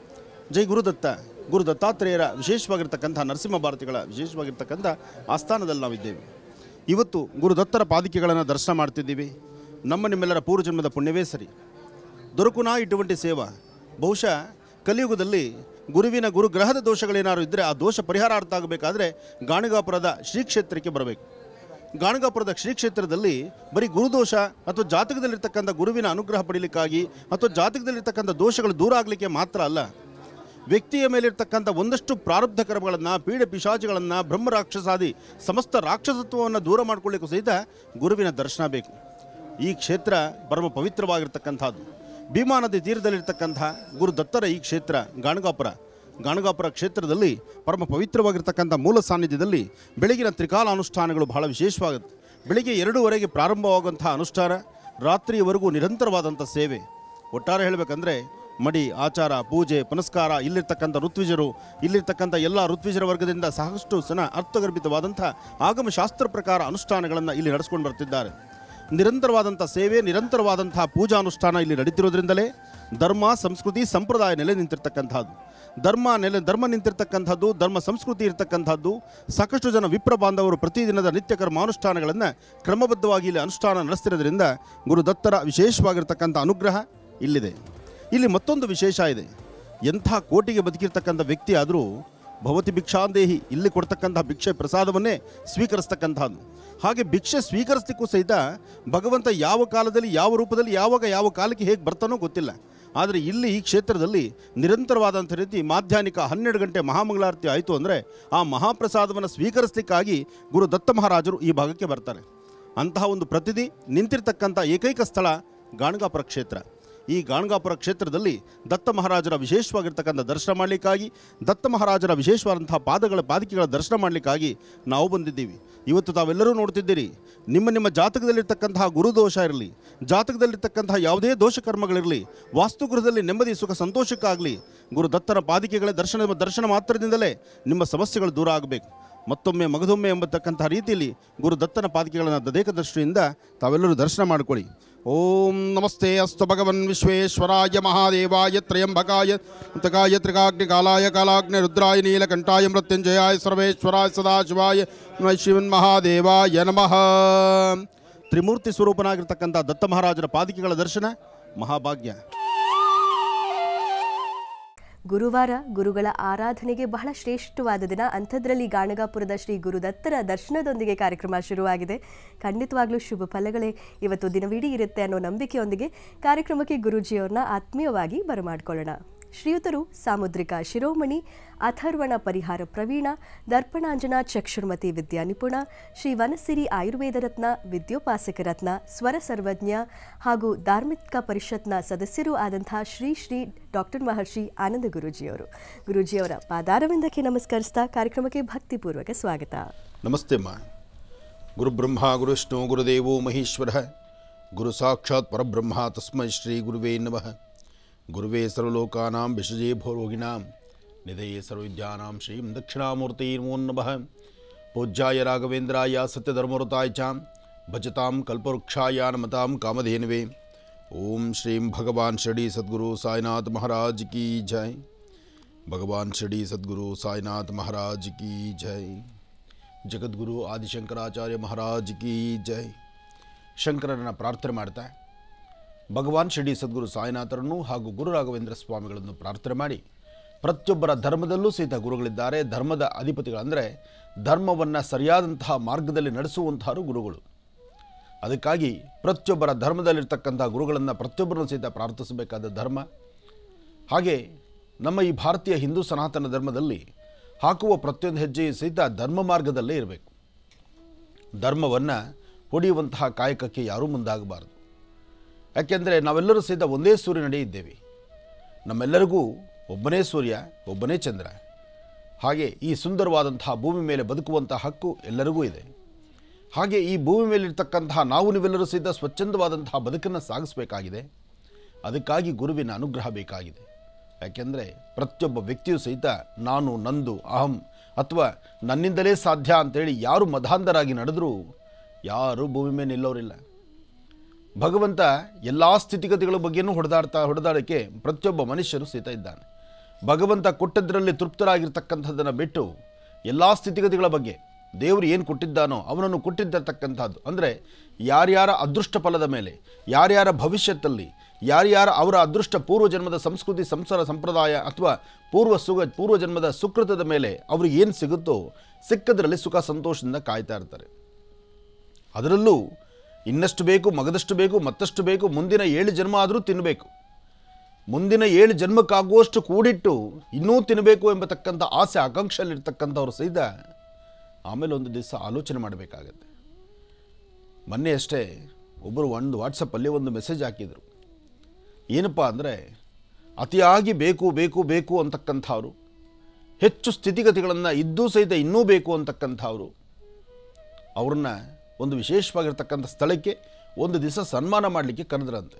ಜೈ ಗುರುದತ್ತ ಗುರು ದತ್ತಾತ್ರೇಯರ ವಿಶೇಷವಾಗಿರ್ತಕ್ಕಂಥ ನರಸಿಂಹ ಭಾರತಿಗಳ ವಿಶೇಷವಾಗಿರ್ತಕ್ಕಂಥ ಆಸ್ಥಾನದಲ್ಲಿ ನಾವಿದ್ದೇವೆ ಇವತ್ತು ಗುರುದತ್ತರ ಪಾದಿಕೆಗಳನ್ನು ದರ್ಶನ ಮಾಡ್ತಿದ್ದೀವಿ ನಮ್ಮ ನಿಮ್ಮೆಲ್ಲರ ಪೂರ್ವಜನ್ಮದ ಪುಣ್ಯವೇ ಸರಿ ದೊರಕುನಾ ಇటువంటి ಸೇವ ಬಹುಶಃ ಕಲಿಯುಗದಲ್ಲಿ ಗುರುವಿನ ಗುರುಗ್ರಹದ ದೋಷಗಳೇನಾದ್ರು ಇದ್ದರೆ ಆ ದೋಷ ಪರಿಹಾರಾರ್ಥ ಆಗಬೇಕಾದ್ರೆ ಗಾಣಿಗಾಪುರದ ಶ್ರೀ ಕ್ಷೇತ್ರಕ್ಕೆ ಬರಬೇಕು ಗಾಣಗಾಪುರದ ಶ್ರೀ ಕ್ಷೇತ್ರದಲ್ಲಿ ಬರೀ ಗುರುದೋಷ ಅಥವಾ ಜಾತಕದಲ್ಲಿರ್ತಕ್ಕಂಥ ಗುರುವಿನ ಅನುಗ್ರಹ ಪಡೀಲಿಕ್ಕಾಗಿ ಅಥವಾ ಜಾತಕದಲ್ಲಿರ್ತಕ್ಕಂಥ ದೋಷಗಳು ದೂರ ಆಗಲಿಕ್ಕೆ ಮಾತ್ರ ಅಲ್ಲ ವ್ಯಕ್ತಿಯ ಮೇಲಿರ್ತಕ್ಕಂಥ ಒಂದಷ್ಟು ಪ್ರಾರಬ್ಧ ಕರ್ಮಗಳನ್ನು ಪೀಡ ಪಿಶಾಚಿಗಳನ್ನು ಬ್ರಹ್ಮರಾಕ್ಷಸಾದಿ ಸಮಸ್ತ ರಾಕ್ಷಸತ್ವವನ್ನು ದೂರ ಮಾಡ್ಕೊಳ್ಳಿಕ್ಕೂ ಸಹಿತ ಗುರುವಿನ ದರ್ಶನ ಬೇಕು ಈ ಕ್ಷೇತ್ರ ಪರಮ ಪವಿತ್ರವಾಗಿರ್ತಕ್ಕಂಥದ್ದು ಭೀಮಾ ನದಿ ತೀರದಲ್ಲಿರ್ತಕ್ಕಂಥ ಗುರು ದತ್ತರ ಈ ಕ್ಷೇತ್ರ ಗಾಣಗಾಪುರ ಗಾಣಗಾಪುರ ಕ್ಷೇತ್ರದಲ್ಲಿ ಪರಮ ಪವಿತ್ರವಾಗಿರ್ತಕ್ಕಂಥ ಮೂಲ ಸಾನ್ನಿಧ್ಯದಲ್ಲಿ ಬೆಳಗಿನ ತ್ರಿಕಾಲ ಅನುಷ್ಠಾನಗಳು ಬಹಳ ವಿಶೇಷವಾಗುತ್ತೆ ಬೆಳಿಗ್ಗೆ ಎರಡೂವರೆಗೆ ಪ್ರಾರಂಭವಾಗುವಂತಹ ಅನುಷ್ಠಾನ ರಾತ್ರಿಯವರೆಗೂ ನಿರಂತರವಾದಂಥ ಸೇವೆ ಒಟ್ಟಾರೆ ಹೇಳಬೇಕಂದ್ರೆ ಮಡಿ ಆಚಾರ ಪೂಜೆ ಪುನಸ್ಕಾರ ಇಲ್ಲಿರ್ತಕ್ಕಂಥ ಋತ್ವಿಜರು ಇಲ್ಲಿರ್ತಕ್ಕಂಥ ಎಲ್ಲ ಋತ್ವಿಜರ ವರ್ಗದಿಂದ ಸಾಕಷ್ಟು ಸನ ಅರ್ಥಗರ್ಭಿತವಾದಂಥ ಆಗಮ ಶಾಸ್ತ್ರ ಪ್ರಕಾರ ಅನುಷ್ಠಾನಗಳನ್ನು ಇಲ್ಲಿ ನಡೆಸ್ಕೊಂಡು ಬರ್ತಿದ್ದಾರೆ ನಿರಂತರವಾದಂಥ ಸೇವೆ ನಿರಂತರವಾದಂಥ ಪೂಜಾನುಷ್ಠಾನ ಇಲ್ಲಿ ನಡೀತಿರೋದ್ರಿಂದಲೇ ಧರ್ಮ ಸಂಸ್ಕೃತಿ ಸಂಪ್ರದಾಯ ನೆಲೆ ನಿಂತಿರ್ತಕ್ಕಂಥದ್ದು ಧರ್ಮ ನೆಲೆ ಧರ್ಮ ನಿಂತಿರ್ತಕ್ಕಂಥದ್ದು ಧರ್ಮ ಸಂಸ್ಕೃತಿ ಇರ್ತಕ್ಕಂಥದ್ದು ಸಾಕಷ್ಟು ಜನ ವಿಪ್ರ ಬಾಂಧವರು ಪ್ರತಿದಿನದ ನಿತ್ಯ ಕರ್ಮಾನುಷ್ಠಾನಗಳನ್ನು ಕ್ರಮಬದ್ಧವಾಗಿ ಇಲ್ಲಿ ಅನುಷ್ಠಾನ ನಡೆಸ್ತಿರೋದ್ರಿಂದ ಗುರು ದತ್ತರ ವಿಶೇಷವಾಗಿರ್ತಕ್ಕಂಥ ಅನುಗ್ರಹ ಇಲ್ಲಿದೆ ಇಲ್ಲಿ ಮತ್ತೊಂದು ವಿಶೇಷ ಇದೆ ಎಂಥ ಕೋಟಿಗೆ ಬದುಕಿರ್ತಕ್ಕಂಥ ವ್ಯಕ್ತಿ ಆದರೂ ಭವತಿ ಭಿಕ್ಷಾಂದೇಹಿ ಇಲ್ಲಿ ಕೊಡ್ತಕ್ಕಂಥ ಭಿಕ್ಷೆ ಪ್ರಸಾದವನ್ನೇ ಸ್ವೀಕರಿಸ್ತಕ್ಕಂಥದ್ದು ಹಾಗೆ ಭಿಕ್ಷೆ ಸ್ವೀಕರಿಸ್ಲಿಕ್ಕೂ ಸಹಿತ ಭಗವಂತ ಯಾವ ಕಾಲದಲ್ಲಿ ಯಾವ ರೂಪದಲ್ಲಿ ಯಾವಾಗ ಯಾವ ಕಾಲಕ್ಕೆ ಹೇಗೆ ಬರ್ತಾನೋ ಗೊತ್ತಿಲ್ಲ ಆದರೆ ಇಲ್ಲಿ ಈ ಕ್ಷೇತ್ರದಲ್ಲಿ ನಿರಂತರವಾದಂಥ ರೀತಿ ಮಾಧ್ಯಾಹ್ನಿಕ ಹನ್ನೆರಡು ಗಂಟೆ ಮಹಾಮಂಗಳಾರತಿ ಆಯಿತು ಅಂದರೆ ಆ ಮಹಾಪ್ರಸಾದವನ್ನು ಸ್ವೀಕರಿಸಲಿಕ್ಕಾಗಿ ಗುರು ದತ್ತ ಮಹಾರಾಜರು ಈ ಭಾಗಕ್ಕೆ ಬರ್ತಾರೆ ಅಂತಹ ಒಂದು ಪ್ರತಿದಿ ನಿಂತಿರ್ತಕ್ಕಂಥ ಏಕೈಕ ಸ್ಥಳ ಗಾಣಗಾಪುರ ಕ್ಷೇತ್ರ ಈ ಗಾಣಗಾಪುರ ಕ್ಷೇತ್ರದಲ್ಲಿ ದತ್ತ ಮಹಾರಾಜರ ವಿಶೇಷವಾಗಿರ್ತಕ್ಕಂಥ ದರ್ಶನ ಮಾಡಲಿಕ್ಕಾಗಿ ದತ್ತ ಮಹಾರಾಜರ ವಿಶೇಷವಾದಂತಹ ಪಾದಗಳ ಪಾದಿಕೆಗಳ ದರ್ಶನ ಮಾಡಲಿಕ್ಕಾಗಿ ನಾವು ಬಂದಿದ್ದೀವಿ ಇವತ್ತು ತಾವೆಲ್ಲರೂ ನೋಡ್ತಿದ್ದೀರಿ ನಿಮ್ಮ ನಿಮ್ಮ ಜಾತಕದಲ್ಲಿರ್ತಕ್ಕಂತಹ ಗುರುದೋಷ ಇರಲಿ ಜಾತಕದಲ್ಲಿರ್ತಕ್ಕಂತಹ ಯಾವುದೇ ದೋಷ ಕರ್ಮಗಳಿರಲಿ ವಾಸ್ತುಗೃಹದಲ್ಲಿ ನೆಮ್ಮದಿ ಸುಖ ಸಂತೋಷಕ್ಕಾಗಲಿ ಗುರು ದತ್ತನ ಪಾದಿಕೆಗಳ ದರ್ಶನ ದರ್ಶನ ಮಾತ್ರದಿಂದಲೇ ನಿಮ್ಮ ಸಮಸ್ಯೆಗಳು ದೂರ ಆಗಬೇಕು ಮತ್ತೊಮ್ಮೆ ಮಗದೊಮ್ಮೆ ಎಂಬತಕ್ಕಂಥ ರೀತಿಯಲ್ಲಿ ಗುರು ದತ್ತನ ಪಾದಿಕೆಗಳನ್ನು ದದೇಕ ದೃಷ್ಟಿಯಿಂದ ತಾವೆಲ್ಲರೂ ದರ್ಶನ ಮಾಡಿಕೊಳ್ಳಿ ಓಂ ನಮಸ್ತೆ ಅಸ್ತು ಭಗವನ್ ವಿಶ್ವೇಶ್ವರಾಯ ಮಹಾದೇವಾಯ ತ್ರಯಂಬಕಾಯ ಅಂತಕಾಯ ತ್ರಿಕಾಗ್ನಿ ಕಾಲಾಯ ಕಾಲಾಗ್ನಿ ರುದ್ರಾಯ ನೀಲಕಂಠಾಯ ಮೃತ್ಯುಂಜಯಾಯ ಸರ್ವೇಶ್ವರಾಯ ಸದಾಶಿವಾಯ ನಮಃ ಶ್ರೀಮನ್ ಮಹಾದೇವಾಯ ನಮಃ ತ್ರಿಮೂರ್ತಿ ಸ್ವರೂಪನಾಗಿರ್ತಕ್ಕಂಥ ದತ್ತ ಮಹಾರಾಜರ ಪಾದಿಕೆಗಳ ದರ್ಶನ ಮಹಾಭಾಗ್ಯ ಗುರುವಾರ ಗುರುಗಳ ಆರಾಧನೆಗೆ ಬಹಳ ಶ್ರೇಷ್ಠವಾದ ದಿನ ಅಂಥದ್ರಲ್ಲಿ ಗಾಣಗಾಪುರದ ಶ್ರೀ ಗುರುದತ್ತರ ದರ್ಶನದೊಂದಿಗೆ ಕಾರ್ಯಕ್ರಮ ಶುರುವಾಗಿದೆ ಖಂಡಿತವಾಗ್ಲೂ ಶುಭ ಫಲಗಳೇ ಇವತ್ತು ದಿನವಿಡೀ ಇರುತ್ತೆ ಅನ್ನೋ ನಂಬಿಕೆಯೊಂದಿಗೆ ಕಾರ್ಯಕ್ರಮಕ್ಕೆ ಗುರೂಜಿಯವ್ರನ್ನ ಆತ್ಮೀಯವಾಗಿ ಬರಮಾಡ್ಕೊಳ್ಳೋಣ ಶ್ರೀಯುತರು ಸಾಮುದ್ರಿಕ ಶಿರೋಮಣಿ ಅಥರ್ವಣ ಪರಿಹಾರ ಪ್ರವೀಣ ದರ್ಪಣಾಂಜನ ಚಕ್ಷುರ್ಮತಿ ವಿದ್ಯಾ ನಿಪುಣ ಶ್ರೀ ವನಸಿರಿ ಆಯುರ್ವೇದ ರತ್ನ ವಿದ್ಯೋಪಾಸಕ ರತ್ನ ಸ್ವರ ಸರ್ವಜ್ಞ ಹಾಗೂ ಧಾರ್ಮಿಕ ಪರಿಷತ್ನ ಸದಸ್ಯರೂ ಆದಂತಹ ಶ್ರೀ ಶ್ರೀ ಡಾಕ್ಟರ್ ಮಹರ್ಷಿ ಆನಂದ ಗುರೂಜಿಯವರು ಗುರೂಜಿಯವರ ಪಾದಾರವಿಂದಕ್ಕೆ ನಮಸ್ಕರಿಸ್ತಾ ಕಾರ್ಯಕ್ರಮಕ್ಕೆ ಭಕ್ತಿಪೂರ್ವಕ ಸ್ವಾಗತ ನಮಸ್ತೆ ಅಮ್ಮ ಗುರುಬ್ರಹ್ಮ ಗುರುವಿಷ್ಣು ಗುರುದೇವೋ ಮಹೇಶ್ವರ ಗುರು ಸಾಕ್ಷಾತ್ ಪರಬ್ರಹ್ಮ ತಸ್ಮೈ ಶ್ರೀ ಗುರುವೇ ನಮಃ ಗುರುವೇ ಸರ್ವಲೋಕಾನಾಂ ವಿಷಜೇ ಭೋರೋಗಿಣಾಂ ನಿಧಯೇ ಸರ್ವವಿದ್ಯಾನಾಂ ಶ್ರೀಂ ದಕ್ಷಿಣಾಮೂರ್ತಿ ನಮೋ ನಮಃ ಪೂಜ್ಯಾಯ ರಾಘವೇಂದ್ರಾಯ ಸತ್ಯಧರ್ಮವೃತಾಯ ಚ ಭಜತಾಂ ಕಲ್ಪವೃಕ್ಷಾಯ ನಮತಾಂ ಕಾಮಧೇನುವೆ ಓಂ ಶ್ರೀಂ ಭಗವಾನ್ ಶಿರಡಿ ಸದ್ಗುರು ಸಾಯಿನಾಥ್ ಮಹಾರಾಜ್ ಕಿ ಜೈ ಭಗವಾನ್ ಶಿರಡಿ ಸದ್ಗುರು ಸಾಯಿನಾಥ್ ಮಹಾರಾಜ್ ಕಿ ಜೈ ಜಗದ್ಗುರು ಆದಿಶಂಕರಾಚಾರ್ಯ ಮಹಾರಾಜ್ ಕಿ ಜೈ ಶಂಕರನ ಪ್ರಾರ್ಥನೆ ಮಾಡ್ತಾ ಭಗವಾನ್ ಶಿರಡಿ ಸದ್ಗುರು ಸಾಯಿನಾಥರನ್ನು ಹಾಗೂ ಗುರು ರಾಘವೇಂದ್ರ ಸ್ವಾಮಿಗಳನ್ನು ಪ್ರಾರ್ಥನೆ ಮಾಡಿ ಪ್ರತಿಯೊಬ್ಬರ ಧರ್ಮದಲ್ಲೂ ಸಹಿತ ಗುರುಗಳಿದ್ದಾರೆ ಧರ್ಮದ ಅಧಿಪತಿಗಳಂದರೆ ಧರ್ಮವನ್ನು ಸರಿಯಾದಂತಹ ಮಾರ್ಗದಲ್ಲಿ ನಡೆಸುವಂತಹರು ಗುರುಗಳು ಅದಕ್ಕಾಗಿ ಪ್ರತಿಯೊಬ್ಬರ ಧರ್ಮದಲ್ಲಿರ್ತಕ್ಕಂಥ ಗುರುಗಳನ್ನು ಪ್ರತಿಯೊಬ್ಬರನ್ನು ಸಹಿತ ಪ್ರಾರ್ಥಿಸಬೇಕಾದ ಧರ್ಮ ಹಾಗೆ ನಮ್ಮ ಈ ಭಾರತೀಯ ಹಿಂದೂ ಸನಾತನ ಧರ್ಮದಲ್ಲಿ ಹಾಕುವ ಪ್ರತಿಯೊಂದು ಹೆಜ್ಜೆಯು ಸಹಿತ ಧರ್ಮ ಮಾರ್ಗದಲ್ಲೇ ಇರಬೇಕು ಧರ್ಮವನ್ನು ಹೊಡೆಯುವಂತಹ ಕಾಯಕಕ್ಕೆ ಯಾರೂ ಮುಂದಾಗಬಾರದು ಯಾಕೆಂದರೆ ನಾವೆಲ್ಲರೂ ಸಹಿತ ಒಂದೇ ಸೂರ್ಯನಡಿ ಇದ್ದೇವೆ ನಮ್ಮೆಲ್ಲರಿಗೂ ಒಬ್ಬನೇ ಸೂರ್ಯ ಒಬ್ಬನೇ ಚಂದ್ರ ಹಾಗೆ ಈ ಸುಂದರವಾದಂತಹ ಭೂಮಿ ಮೇಲೆ ಬದುಕುವಂತಹ ಹಕ್ಕು ಎಲ್ಲರಿಗೂ ಇದೆ ಹಾಗೆ ಈ ಭೂಮಿ ಮೇಲಿರ್ತಕ್ಕಂತಹ ನಾವು ನೀವೆಲ್ಲರೂ ಸಹಿತ ಸ್ವಚ್ಛಂದವಾದಂತಹ ಬದುಕನ್ನು ಸಾಗಿಸಬೇಕಾಗಿದೆ ಅದಕ್ಕಾಗಿ ಗುರುವಿನ ಅನುಗ್ರಹ ಬೇಕಾಗಿದೆ ಯಾಕೆಂದರೆ ಪ್ರತಿಯೊಬ್ಬ ವ್ಯಕ್ತಿಯೂ ಸಹಿತ ನಾನು ನಂದು ಅಹಂ ಅಥವಾ ನನ್ನಿಂದಲೇ ಸಾಧ್ಯ ಅಂತೇಳಿ ಯಾರು ಮಧಾಂಧರಾಗಿ ನಡೆದರೂ ಯಾರೂ ಭೂಮಿ ಮೇಲೆ ನಿಲ್ಲೋರಿಲ್ಲ ಭಗವಂತ ಎಲ್ಲ ಸ್ಥಿತಿಗತಿಗಳ ಬಗ್ಗೆನೂ ಹೊಡೆದಾಡ್ತಾ ಹೊಡೆದಾಡಕ್ಕೆ ಪ್ರತಿಯೊಬ್ಬ ಮನುಷ್ಯನು ಸಹಿತ ಇದ್ದಾನೆ ಭಗವಂತ ಕೊಟ್ಟದ್ರಲ್ಲಿ ತೃಪ್ತರಾಗಿರ್ತಕ್ಕಂಥದ್ದನ್ನು ಬಿಟ್ಟು ಎಲ್ಲ ಸ್ಥಿತಿಗತಿಗಳ ಬಗ್ಗೆ ದೇವರು ಏನು ಕೊಟ್ಟಿದ್ದಾನೋ ಅವನನ್ನು ಕೊಟ್ಟಿದ್ದಿರ್ತಕ್ಕಂಥದ್ದು ಅಂದರೆ ಯಾರ್ಯಾರ ಅದೃಷ್ಟ ಫಲದ ಮೇಲೆ ಯಾರ್ಯಾರ ಭವಿಷ್ಯತ್ತಲ್ಲಿ ಯಾರ್ಯಾರ ಅವರ ಅದೃಷ್ಟ ಪೂರ್ವ ಜನ್ಮದ ಸಂಸ್ಕೃತಿ ಸಂಸಾರ ಸಂಪ್ರದಾಯ ಅಥವಾ ಪೂರ್ವ ಸುಗ ಪೂರ್ವ ಜನ್ಮದ ಸುಕೃತದ ಮೇಲೆ ಅವ್ರಿಗೆ ಏನು ಸಿಗುತ್ತೋ ಸಿಕ್ಕದರಲ್ಲಿ ಸುಖ ಸಂತೋಷದಿಂದ ಕಾಯ್ತಾ ಇರ್ತಾರೆ ಅದರಲ್ಲೂ ಇನ್ನಷ್ಟು ಬೇಕು ಮಗದಷ್ಟು ಬೇಕು ಮತ್ತಷ್ಟು ಬೇಕು ಮುಂದಿನ ಏಳು ಜನ್ಮ ಆದರೂ ತಿನ್ನಬೇಕು ಮುಂದಿನ ಏಳು ಜನ್ಮಕ್ಕಾಗುವಷ್ಟು ಕೂಡಿಟ್ಟು ಇನ್ನೂ ತಿನ್ನಬೇಕು ಎಂಬತಕ್ಕಂಥ ಆಸೆ ಆಕಾಂಕ್ಷೆಯಲ್ಲಿರ್ತಕ್ಕಂಥವ್ರು ಸಹಿತ ಆಮೇಲೆ ಒಂದು ದಿವಸ ಆಲೋಚನೆ ಮಾಡಬೇಕಾಗತ್ತೆ ಮೊನ್ನೆ ಅಷ್ಟೇ ಒಬ್ಬರು ಒಂದು ವಾಟ್ಸಪ್ಪಲ್ಲಿ ಒಂದು ಮೆಸೇಜ್ ಹಾಕಿದರು ಏನಪ್ಪ ಅಂದರೆ ಅತಿಯಾಗಿ ಬೇಕು ಬೇಕು ಬೇಕು ಅಂತಕ್ಕಂಥವ್ರು ಹೆಚ್ಚು ಸ್ಥಿತಿಗತಿಗಳನ್ನು ಇದ್ದೂ ಸಹಿತ ಇನ್ನೂ ಬೇಕು ಅಂತಕ್ಕಂಥವ್ರು ಅವ್ರನ್ನ ಒಂದು ವಿಶೇಷವಾಗಿರ್ತಕ್ಕಂಥ ಸ್ಥಳಕ್ಕೆ ಒಂದು ದಿವಸ ಸನ್ಮಾನ ಮಾಡಲಿಕ್ಕೆ ಕರೆದ್ರಂತೆ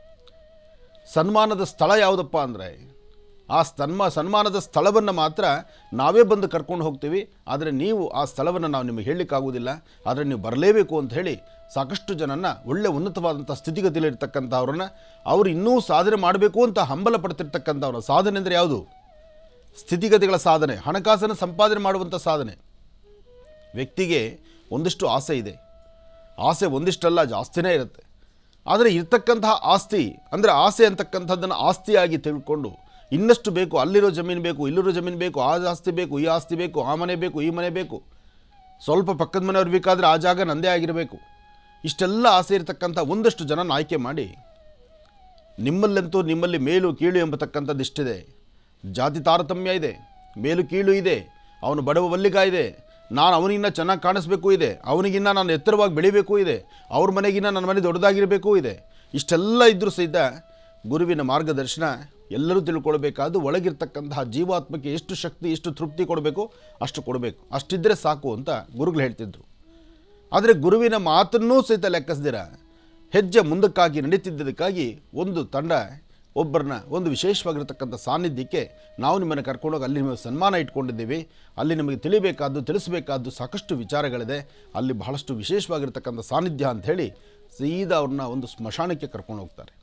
ಸನ್ಮಾನದ ಸ್ಥಳ ಯಾವುದಪ್ಪ ಅಂದರೆ ಆ ಸನ್ಮಾ ಸನ್ಮಾನದ ಸ್ಥಳವನ್ನು ಮಾತ್ರ ನಾವೇ ಬಂದು ಕರ್ಕೊಂಡು ಹೋಗ್ತೀವಿ ಆದರೆ ನೀವು ಆ ಸ್ಥಳವನ್ನು ನಾವು ನಿಮಗೆ ಹೇಳಲಿಕ್ಕಾಗೋದಿಲ್ಲ ಆದರೆ ನೀವು ಬರಲೇಬೇಕು ಅಂತ ಹೇಳಿ ಸಾಕಷ್ಟು ಜನನ ಒಳ್ಳೆ ಉನ್ನತವಾದಂಥ ಸ್ಥಿತಿಗತಿಯಲ್ಲಿರ್ತಕ್ಕಂಥವ್ರನ್ನ ಅವರು ಇನ್ನೂ ಸಾಧನೆ ಮಾಡಬೇಕು ಅಂತ ಹಂಬಲ ಪಡ್ತಿರ್ತಕ್ಕಂಥವ್ರ ಸಾಧನೆ ಅಂದರೆ ಯಾವುದು ಸ್ಥಿತಿಗತಿಗಳ ಸಾಧನೆ ಹಣಕಾಸನ್ನು ಸಂಪಾದನೆ ಮಾಡುವಂಥ ಸಾಧನೆ ವ್ಯಕ್ತಿಗೆ ಒಂದಿಷ್ಟು ಆಸೆ ಇದೆ ಆಸೆ ಒಂದಿಷ್ಟಲ್ಲ ಜಾಸ್ತಿನೇ ಇರುತ್ತೆ ಆದರೆ ಇರ್ತಕ್ಕಂತಹ ಆಸ್ತಿ ಅಂದರೆ ಆಸೆ ಅಂತಕ್ಕಂಥದ್ದನ್ನು ಆಸ್ತಿಯಾಗಿ ತಿಳ್ಕೊಂಡು ಇನ್ನಷ್ಟು ಬೇಕು ಅಲ್ಲಿರೋ ಜಮೀನು ಬೇಕು ಇಲ್ಲಿರೋ ಜಮೀನು ಬೇಕು ಆ ಆಸ್ತಿ ಬೇಕು ಈ ಆಸ್ತಿ ಬೇಕು ಆ ಮನೆ ಬೇಕು ಈ ಮನೆ ಬೇಕು ಸ್ವಲ್ಪ ಪಕ್ಕದ ಮನೆಯವ್ರು ಬೇಕಾದರೆ ಆ ಜಾಗ ನಂದೇ ಆಗಿರಬೇಕು ಇಷ್ಟೆಲ್ಲ ಆಸೆ ಇರತಕ್ಕಂಥ ಒಂದಷ್ಟು ಜನನ ಆಯ್ಕೆ ಮಾಡಿ ನಿಮ್ಮಲ್ಲಂತೂ ನಿಮ್ಮಲ್ಲಿ ಮೇಲು ಕೀಳು ಎಂಬತಕ್ಕಂಥದ್ದು ಇಷ್ಟಿದೆ ಜಾತಿ ತಾರತಮ್ಯ ಇದೆ ಮೇಲು ಕೀಳು ಇದೆ ಅವನು ಬಡವ ಮಲ್ಲಿಗ ಇದೆ ನಾನು ಅವನಿಗಿನ್ನ ಚೆನ್ನಾಗಿ ಕಾಣಿಸ್ಬೇಕು ಇದೆ ಅವನಿಗಿನ್ನ ನಾನು ಎತ್ತರವಾಗಿ ಬೆಳಿಬೇಕು ಇದೆ ಅವ್ರ ಮನೆಗಿನ್ನ ನನ್ನ ಮನೆ ದೊಡ್ಡದಾಗಿರಬೇಕು ಇದೆ ಇಷ್ಟೆಲ್ಲ ಇದ್ದರೂ ಸಹಿತ ಗುರುವಿನ ಮಾರ್ಗದರ್ಶನ ಎಲ್ಲರೂ ತಿಳ್ಕೊಳ್ಬೇಕಾದ್ದು ಒಳಗಿರ್ತಕ್ಕಂತಹ ಜೀವಾತ್ಮಕ್ಕೆ ಎಷ್ಟು ಶಕ್ತಿ ಎಷ್ಟು ತೃಪ್ತಿ ಕೊಡಬೇಕು ಅಷ್ಟು ಕೊಡಬೇಕು ಅಷ್ಟಿದ್ದರೆ ಸಾಕು ಅಂತ ಗುರುಗಳು ಹೇಳ್ತಿದ್ರು ಆದರೆ ಗುರುವಿನ ಮಾತನ್ನೂ ಸಹಿತ ಲೆಕ್ಕಿಸ್ದಿರ ಹೆಜ್ಜೆ ಮುಂದಕ್ಕಾಗಿ ನಡೀತಿದ್ದದಕ್ಕಾಗಿ ಒಂದು ತಂಡ ಒಬ್ಬರನ್ನ ಒಂದು ವಿಶೇಷವಾಗಿರ್ತಕ್ಕಂಥ ಸಾನ್ನಿಧ್ಯಕ್ಕೆ ನಾವು ನಿಮ್ಮನ್ನು ಕರ್ಕೊಂಡೋಗಿ ಅಲ್ಲಿ ನಿಮಗೆ ಸನ್ಮಾನ ಇಟ್ಕೊಂಡಿದ್ದೀವಿ ಅಲ್ಲಿ ನಿಮಗೆ ತಿಳಿಬೇಕಾದ್ದು ತಿಳಿಸಬೇಕಾದ್ದು ಸಾಕಷ್ಟು ವಿಚಾರಗಳಿದೆ ಅಲ್ಲಿ ಬಹಳಷ್ಟು ವಿಶೇಷವಾಗಿರ್ತಕ್ಕಂಥ ಸಾನ್ನಿಧ್ಯ ಅಂಥೇಳಿ ಸೀದಾ ಅವ್ರನ್ನ ಒಂದು ಸ್ಮಶಾನಕ್ಕೆ ಕರ್ಕೊಂಡು ಹೋಗ್ತಾರೆ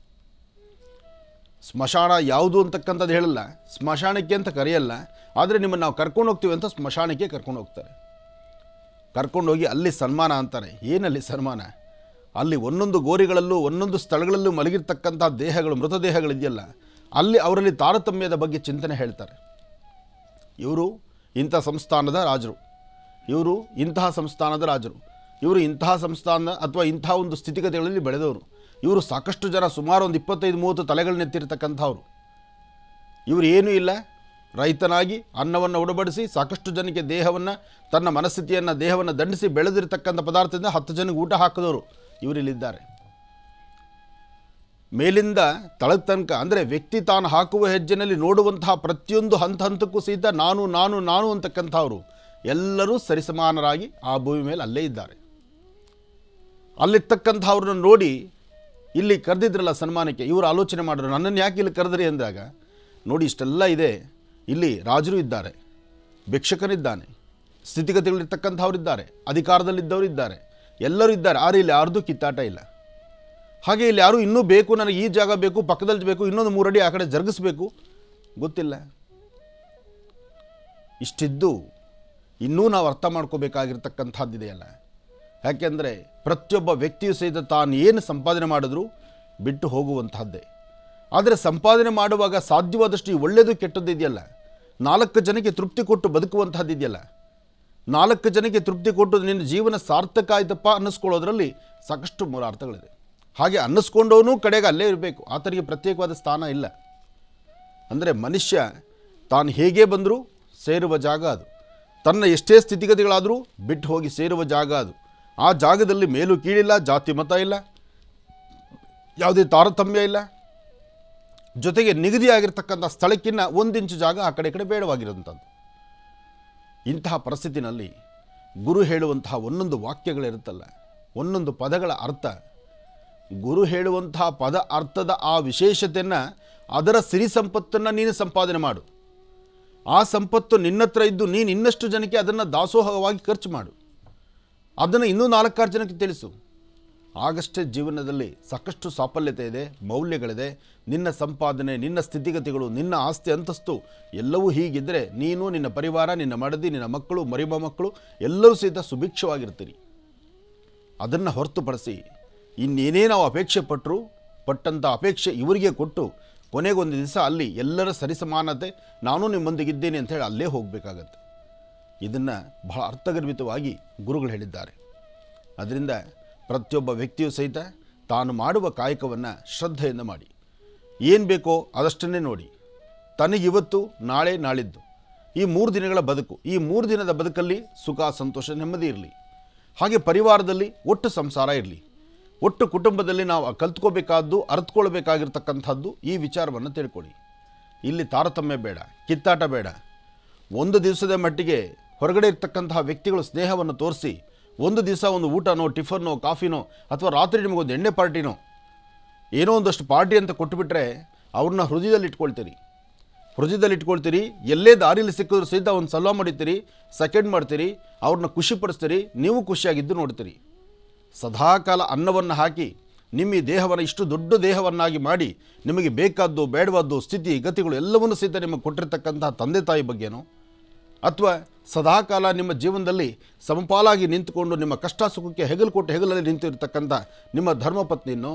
ಸ್ಮಶಾನ ಯಾವುದು ಅಂತಕ್ಕಂಥದ್ದು ಹೇಳಲ್ಲ ಸ್ಮಶಾನಕ್ಕೆ ಅಂತ ಕರೆಯಲ್ಲ ಆದರೆ ನಿಮ್ಮನ್ನು ನಾವು ಕರ್ಕೊಂಡು ಹೋಗ್ತೀವಿ ಅಂತ ಸ್ಮಶಾನಕ್ಕೆ ಕರ್ಕೊಂಡು ಹೋಗ್ತಾರೆ ಕರ್ಕೊಂಡೋಗಿ ಅಲ್ಲಿ ಸನ್ಮಾನ ಅಂತಾರೆ ಏನಲ್ಲಿ ಸನ್ಮಾನ ಅಲ್ಲಿ ಒಂದೊಂದು ಗೋರಿಗಳಲ್ಲೂ ಒಂದೊಂದು ಸ್ಥಳಗಳಲ್ಲೂ ಮಲಗಿರ್ತಕ್ಕಂಥ ದೇಹಗಳು ಮೃತದೇಹಗಳಿದೆಯಲ್ಲ ಅಲ್ಲಿ ಅವರಲ್ಲಿ ತಾರತಮ್ಯದ ಬಗ್ಗೆ ಚಿಂತನೆ ಹೇಳ್ತಾರೆ ಇವರು ಇಂಥ ಸಂಸ್ಥಾನದ ರಾಜರು ಇವರು ಇಂತಹ ಸಂಸ್ಥಾನದ ರಾಜರು ಇವರು ಇಂತಹ ಸಂಸ್ಥಾನ ಅಥವಾ ಇಂತಹ ಒಂದು ಸ್ಥಿತಿಗತಿಗಳಲ್ಲಿ ಬೆಳೆದವರು ಇವರು ಸಾಕಷ್ಟು ಜನ ಸುಮಾರು ಒಂದು ಇಪ್ಪತ್ತೈದು ಮೂವತ್ತು ತಲೆಗಳನ್ನೆತ್ತಿರ್ತಕ್ಕಂಥವ್ರು ಇವರು ಏನೂ ಇಲ್ಲ ರೈತನಾಗಿ ಅನ್ನವನ್ನು ಉಡಬಡಿಸಿ ಸಾಕಷ್ಟು ಜನಕ್ಕೆ ದೇಹವನ್ನು ತನ್ನ ಮನಸ್ಥಿತಿಯನ್ನು ದೇಹವನ್ನು ದಂಡಿಸಿ ಬೆಳೆದಿರತಕ್ಕಂಥ ಪದಾರ್ಥದಿಂದ ಹತ್ತು ಜನಕ್ಕೆ ಊಟ ಹಾಕಿದವರು ಇವರಿಲ್ಲಿದ್ದಾರೆ ಮೇಲಿಂದ ತಳದ ತನಕ ಅಂದರೆ ವ್ಯಕ್ತಿ ತಾನು ಹಾಕುವ ಹೆಜ್ಜೆನಲ್ಲಿ ನೋಡುವಂತಹ ಪ್ರತಿಯೊಂದು ಹಂತ ಹಂತಕ್ಕೂ ಸಹಿತ ನಾನು ನಾನು ನಾನು ಅಂತಕ್ಕಂಥವ್ರು ಎಲ್ಲರೂ ಸರಿಸಮಾನರಾಗಿ ಆ ಭೂಮಿ ಮೇಲೆ ಅಲ್ಲೇ ಇದ್ದಾರೆ ಅಲ್ಲಿರ್ತಕ್ಕಂಥವ್ರನ್ನ ನೋಡಿ ಇಲ್ಲಿ ಕರೆದಿದ್ರಲ್ಲ ಸನ್ಮಾನಕ್ಕೆ ಇವರು ಆಲೋಚನೆ ಮಾಡಿದ್ರು ನನ್ನನ್ನು ಯಾಕೆ ಇಲ್ಲಿ ಕರೆದ್ರಿ ಅಂದಾಗ ನೋಡಿ ಇಷ್ಟೆಲ್ಲ ಇದೆ ಇಲ್ಲಿ ರಾಜರು ಇದ್ದಾರೆ ಭಿಕ್ಷಕನಿದ್ದಾನೆ ಸ್ಥಿತಿಗತಿಗಳಿರ್ತಕ್ಕಂಥವ್ರಿದ್ದಾರೆ ಅಧಿಕಾರದಲ್ಲಿದ್ದವರು ಇದ್ದಾರೆ ಎಲ್ಲರೂ ಇದ್ದಾರೆ ಆದರೆ ಇಲ್ಲಿ ಯಾರ್ದು ಕಿತ್ತಾಟ ಇಲ್ಲ ಹಾಗೆ ಇಲ್ಲಿ ಯಾರು ಇನ್ನೂ ಬೇಕು ನನಗೆ ಈ ಜಾಗ ಬೇಕು ಪಕ್ಕದಲ್ಲಿ ಬೇಕು ಇನ್ನೊಂದು ಮೂರಡಿ ಆ ಕಡೆ ಜರುಗಿಸ್ಬೇಕು ಗೊತ್ತಿಲ್ಲ ಇಷ್ಟಿದ್ದು ಇನ್ನೂ ನಾವು ಅರ್ಥ ಮಾಡ್ಕೋಬೇಕಾಗಿರ್ತಕ್ಕಂಥದ್ದಿದೆಯಲ್ಲ ಯಾಕೆಂದರೆ ಪ್ರತಿಯೊಬ್ಬ ವ್ಯಕ್ತಿಯು ಸಹಿತ ತಾನು ಏನು ಸಂಪಾದನೆ ಮಾಡಿದ್ರೂ ಬಿಟ್ಟು ಹೋಗುವಂತಹದ್ದೇ ಆದರೆ ಸಂಪಾದನೆ ಮಾಡುವಾಗ ಸಾಧ್ಯವಾದಷ್ಟು ಈ ಒಳ್ಳೆಯದು ಕೆಟ್ಟದ್ದು ಇದೆಯಲ್ಲ ನಾಲ್ಕು ಜನಕ್ಕೆ ತೃಪ್ತಿ ಕೊಟ್ಟು ಬದುಕುವಂತಹದ್ದು ಇದೆಯಲ್ಲ ನಾಲ್ಕು ಜನಕ್ಕೆ ತೃಪ್ತಿ ಕೊಟ್ಟು ನಿನ್ನ ಜೀವನ ಸಾರ್ಥಕ ಆಯ್ತಪ್ಪ ಅನ್ನಿಸ್ಕೊಳ್ಳೋದ್ರಲ್ಲಿ ಸಾಕಷ್ಟು ಮೂಲ ಅರ್ಥಗಳಿದೆ ಹಾಗೆ ಅನ್ನಿಸ್ಕೊಂಡವನು ಕಡೆಗೆ ಅಲ್ಲೇ ಇರಬೇಕು ಆತನಿಗೆ ಪ್ರತ್ಯೇಕವಾದ ಸ್ಥಾನ ಇಲ್ಲ ಅಂದರೆ ಮನುಷ್ಯ ತಾನು ಹೇಗೆ ಬಂದರೂ ಸೇರುವ ಜಾಗ ಅದು ತನ್ನ ಎಷ್ಟೇ ಸ್ಥಿತಿಗತಿಗಳಾದರೂ ಬಿಟ್ಟು ಹೋಗಿ ಸೇರುವ ಜಾಗ ಅದು ಆ ಜಾಗದಲ್ಲಿ ಮೇಲು ಕೀಳಿಲ್ಲ ಜಾತಿ ಮತ ಇಲ್ಲ ಯಾವುದೇ ತಾರತಮ್ಯ ಇಲ್ಲ ಜೊತೆಗೆ ನಿಗದಿಯಾಗಿರ್ತಕ್ಕಂಥ ಸ್ಥಳಕ್ಕಿಂತ ಒಂದು ಇಂಚು ಜಾಗ ಆ ಕಡೆ ಈ ಕಡೆ ಬೇಡವಾಗಿರೋಂಥದ್ದು ಇಂತಹ ಪರಿಸ್ಥಿತಿನಲ್ಲಿ ಗುರು ಹೇಳುವಂತಹ ಒಂದೊಂದು ವಾಕ್ಯಗಳಿರುತ್ತಲ್ಲ ಒಂದೊಂದು ಪದಗಳ ಅರ್ಥ ಗುರು ಹೇಳುವಂತಹ ಪದ ಅರ್ಥದ ಆ ವಿಶೇಷತೆಯನ್ನು ಅದರ ಸಿರಿ ಸಂಪತ್ತನ್ನು ನೀನು ಸಂಪಾದನೆ ಮಾಡು ಆ ಸಂಪತ್ತು ನಿನ್ನತ್ರ ಇದ್ದು ನೀನು ಇನ್ನಷ್ಟು ಜನಕ್ಕೆ ಅದನ್ನು ದಾಸೋಹವಾಗಿ ಖರ್ಚು ಮಾಡು ಅದನ್ನು ಇನ್ನೂ ನಾಲ್ಕಾರು ಜನಕ್ಕೆ ತಿಳಿಸು ಆಗಷ್ಟೇ ಜೀವನದಲ್ಲಿ ಸಾಕಷ್ಟು ಸಾಫಲ್ಯತೆ ಇದೆ ಮೌಲ್ಯಗಳಿದೆ ನಿನ್ನ ಸಂಪಾದನೆ ನಿನ್ನ ಸ್ಥಿತಿಗತಿಗಳು ನಿನ್ನ ಆಸ್ತಿ ಅಂತಸ್ತು ಎಲ್ಲವೂ ಹೀಗಿದ್ದರೆ ನೀನು ನಿನ್ನ ಪರಿವಾರ ನಿನ್ನ ಮಡದಿ ನಿನ್ನ ಮಕ್ಕಳು ಮರಿಮ ಮಕ್ಕಳು ಎಲ್ಲರೂ ಸಹಿತ ಸುಭಿಕ್ಷವಾಗಿರ್ತೀರಿ ಅದನ್ನು ಹೊರತುಪಡಿಸಿ ಇನ್ನೇನೇ ನಾವು ಅಪೇಕ್ಷೆ ಪಟ್ಟರು ಪಟ್ಟಂಥ ಅಪೇಕ್ಷೆ ಇವರಿಗೆ ಕೊಟ್ಟು ಕೊನೆಗೊಂದು ದಿವಸ ಅಲ್ಲಿ ಎಲ್ಲರ ಸರಿಸಮಾನತೆ ನಾನು ನಿಮ್ಮೊಂದಿಗಿದ್ದೇನೆ ಅಂತ ಹೇಳಿ ಅಲ್ಲೇ ಹೋಗಬೇಕಾಗತ್ತೆ ಇದನ್ನು ಬಹಳ ಅರ್ಥಗರ್ಭಿತವಾಗಿ ಗುರುಗಳು ಹೇಳಿದ್ದಾರೆ ಅದರಿಂದ ಪ್ರತಿಯೊಬ್ಬ ವ್ಯಕ್ತಿಯು ಸಹಿತ ತಾನು ಮಾಡುವ ಕಾಯಕವನ್ನು ಶ್ರದ್ಧೆಯಿಂದ ಮಾಡಿ ಏನು ಬೇಕೋ ಅದಷ್ಟನ್ನೇ ನೋಡಿ ತನಗಿವತ್ತು ನಾಳೆ ನಾಳಿದ್ದು ಈ ಮೂರು ದಿನಗಳ ಬದುಕು ಈ ಮೂರು ದಿನದ ಬದುಕಲ್ಲಿ ಸುಖ ಸಂತೋಷ ನೆಮ್ಮದಿ ಇರಲಿ ಹಾಗೆ ಪರಿವಾರದಲ್ಲಿ ಒಟ್ಟು ಸಂಸಾರ ಇರಲಿ ಒಟ್ಟು ಕುಟುಂಬದಲ್ಲಿ ನಾವು ಕಲ್ತ್ಕೋಬೇಕಾದ್ದು ಅರ್ಥಕೊಳ್ಬೇಕಾಗಿರ್ತಕ್ಕಂಥದ್ದು ಈ ವಿಚಾರವನ್ನು ತಿಳ್ಕೊಳ್ಳಿ ಇಲ್ಲಿ ತಾರತಮ್ಯ ಬೇಡ ಕಿತ್ತಾಟ ಬೇಡ ಒಂದು ದಿವಸದ ಮಟ್ಟಿಗೆ ಹೊರಗಡೆ ಇರ್ತಕ್ಕಂತಹ ವ್ಯಕ್ತಿಗಳು ಸ್ನೇಹವನ್ನು ತೋರಿಸಿ ಒಂದು ದಿವಸ ಒಂದು ಊಟನೋ ಟಿಫನ್ನೋ ಕಾಫಿನೋ ಅಥವಾ ರಾತ್ರಿ ನಿಮಗೊಂದು ಎಣ್ಣೆ ಪಾರ್ಟಿನೋ ಏನೋ ಒಂದಷ್ಟು ಪಾರ್ಟಿ ಅಂತ ಕೊಟ್ಟುಬಿಟ್ರೆ ಅವ್ರನ್ನ ಹೃದಯದಲ್ಲಿ ಇಟ್ಕೊಳ್ತೀರಿ ಹೃದಯದಲ್ಲಿ ಇಟ್ಕೊಳ್ತೀರಿ ಎಲ್ಲೇ ದಾರಿಯಲ್ಲಿ ಸಿಕ್ಕಿದ್ರು ಸಹಿತ ಒಂದು ಸಲ್ವ ಮಾಡಿರ್ತೀರಿ ಸೆಕೆಂಡ್ ಮಾಡ್ತೀರಿ ಅವ್ರನ್ನ ಖುಷಿಪಡಿಸ್ತೀರಿ ನೀವು ಖುಷಿಯಾಗಿದ್ದು ನೋಡ್ತೀರಿ ಸದಾಕಾಲ ಅನ್ನವನ್ನು ಹಾಕಿ ನಿಮ್ಮ ಈ ದೇಹವನ್ನು ಇಷ್ಟು ದೊಡ್ಡ ದೇಹವನ್ನಾಗಿ ಮಾಡಿ ನಿಮಗೆ ಬೇಕಾದ್ದು ಬೇಡವಾದ್ದು ಸ್ಥಿತಿ ಗತಿಗಳು ಎಲ್ಲವನ್ನೂ ಸಹಿತ ನಿಮಗೆ ಕೊಟ್ಟಿರ್ತಕ್ಕಂತಹ ತಂದೆ ತಾಯಿ ಬಗ್ಗೆನೋ ಅಥವಾ ಸದಾಕಾಲ ನಿಮ್ಮ ಜೀವನದಲ್ಲಿ ಸಮಪಾಲಾಗಿ ನಿಂತುಕೊಂಡು ನಿಮ್ಮ ಕಷ್ಟ ಸುಖಕ್ಕೆ ಹೆಗಲು ಕೊಟ್ಟು ಹೆಗಲಲ್ಲಿ ನಿಂತಿರ್ತಕ್ಕಂಥ ನಿಮ್ಮ ಧರ್ಮಪತ್ನಿನೋ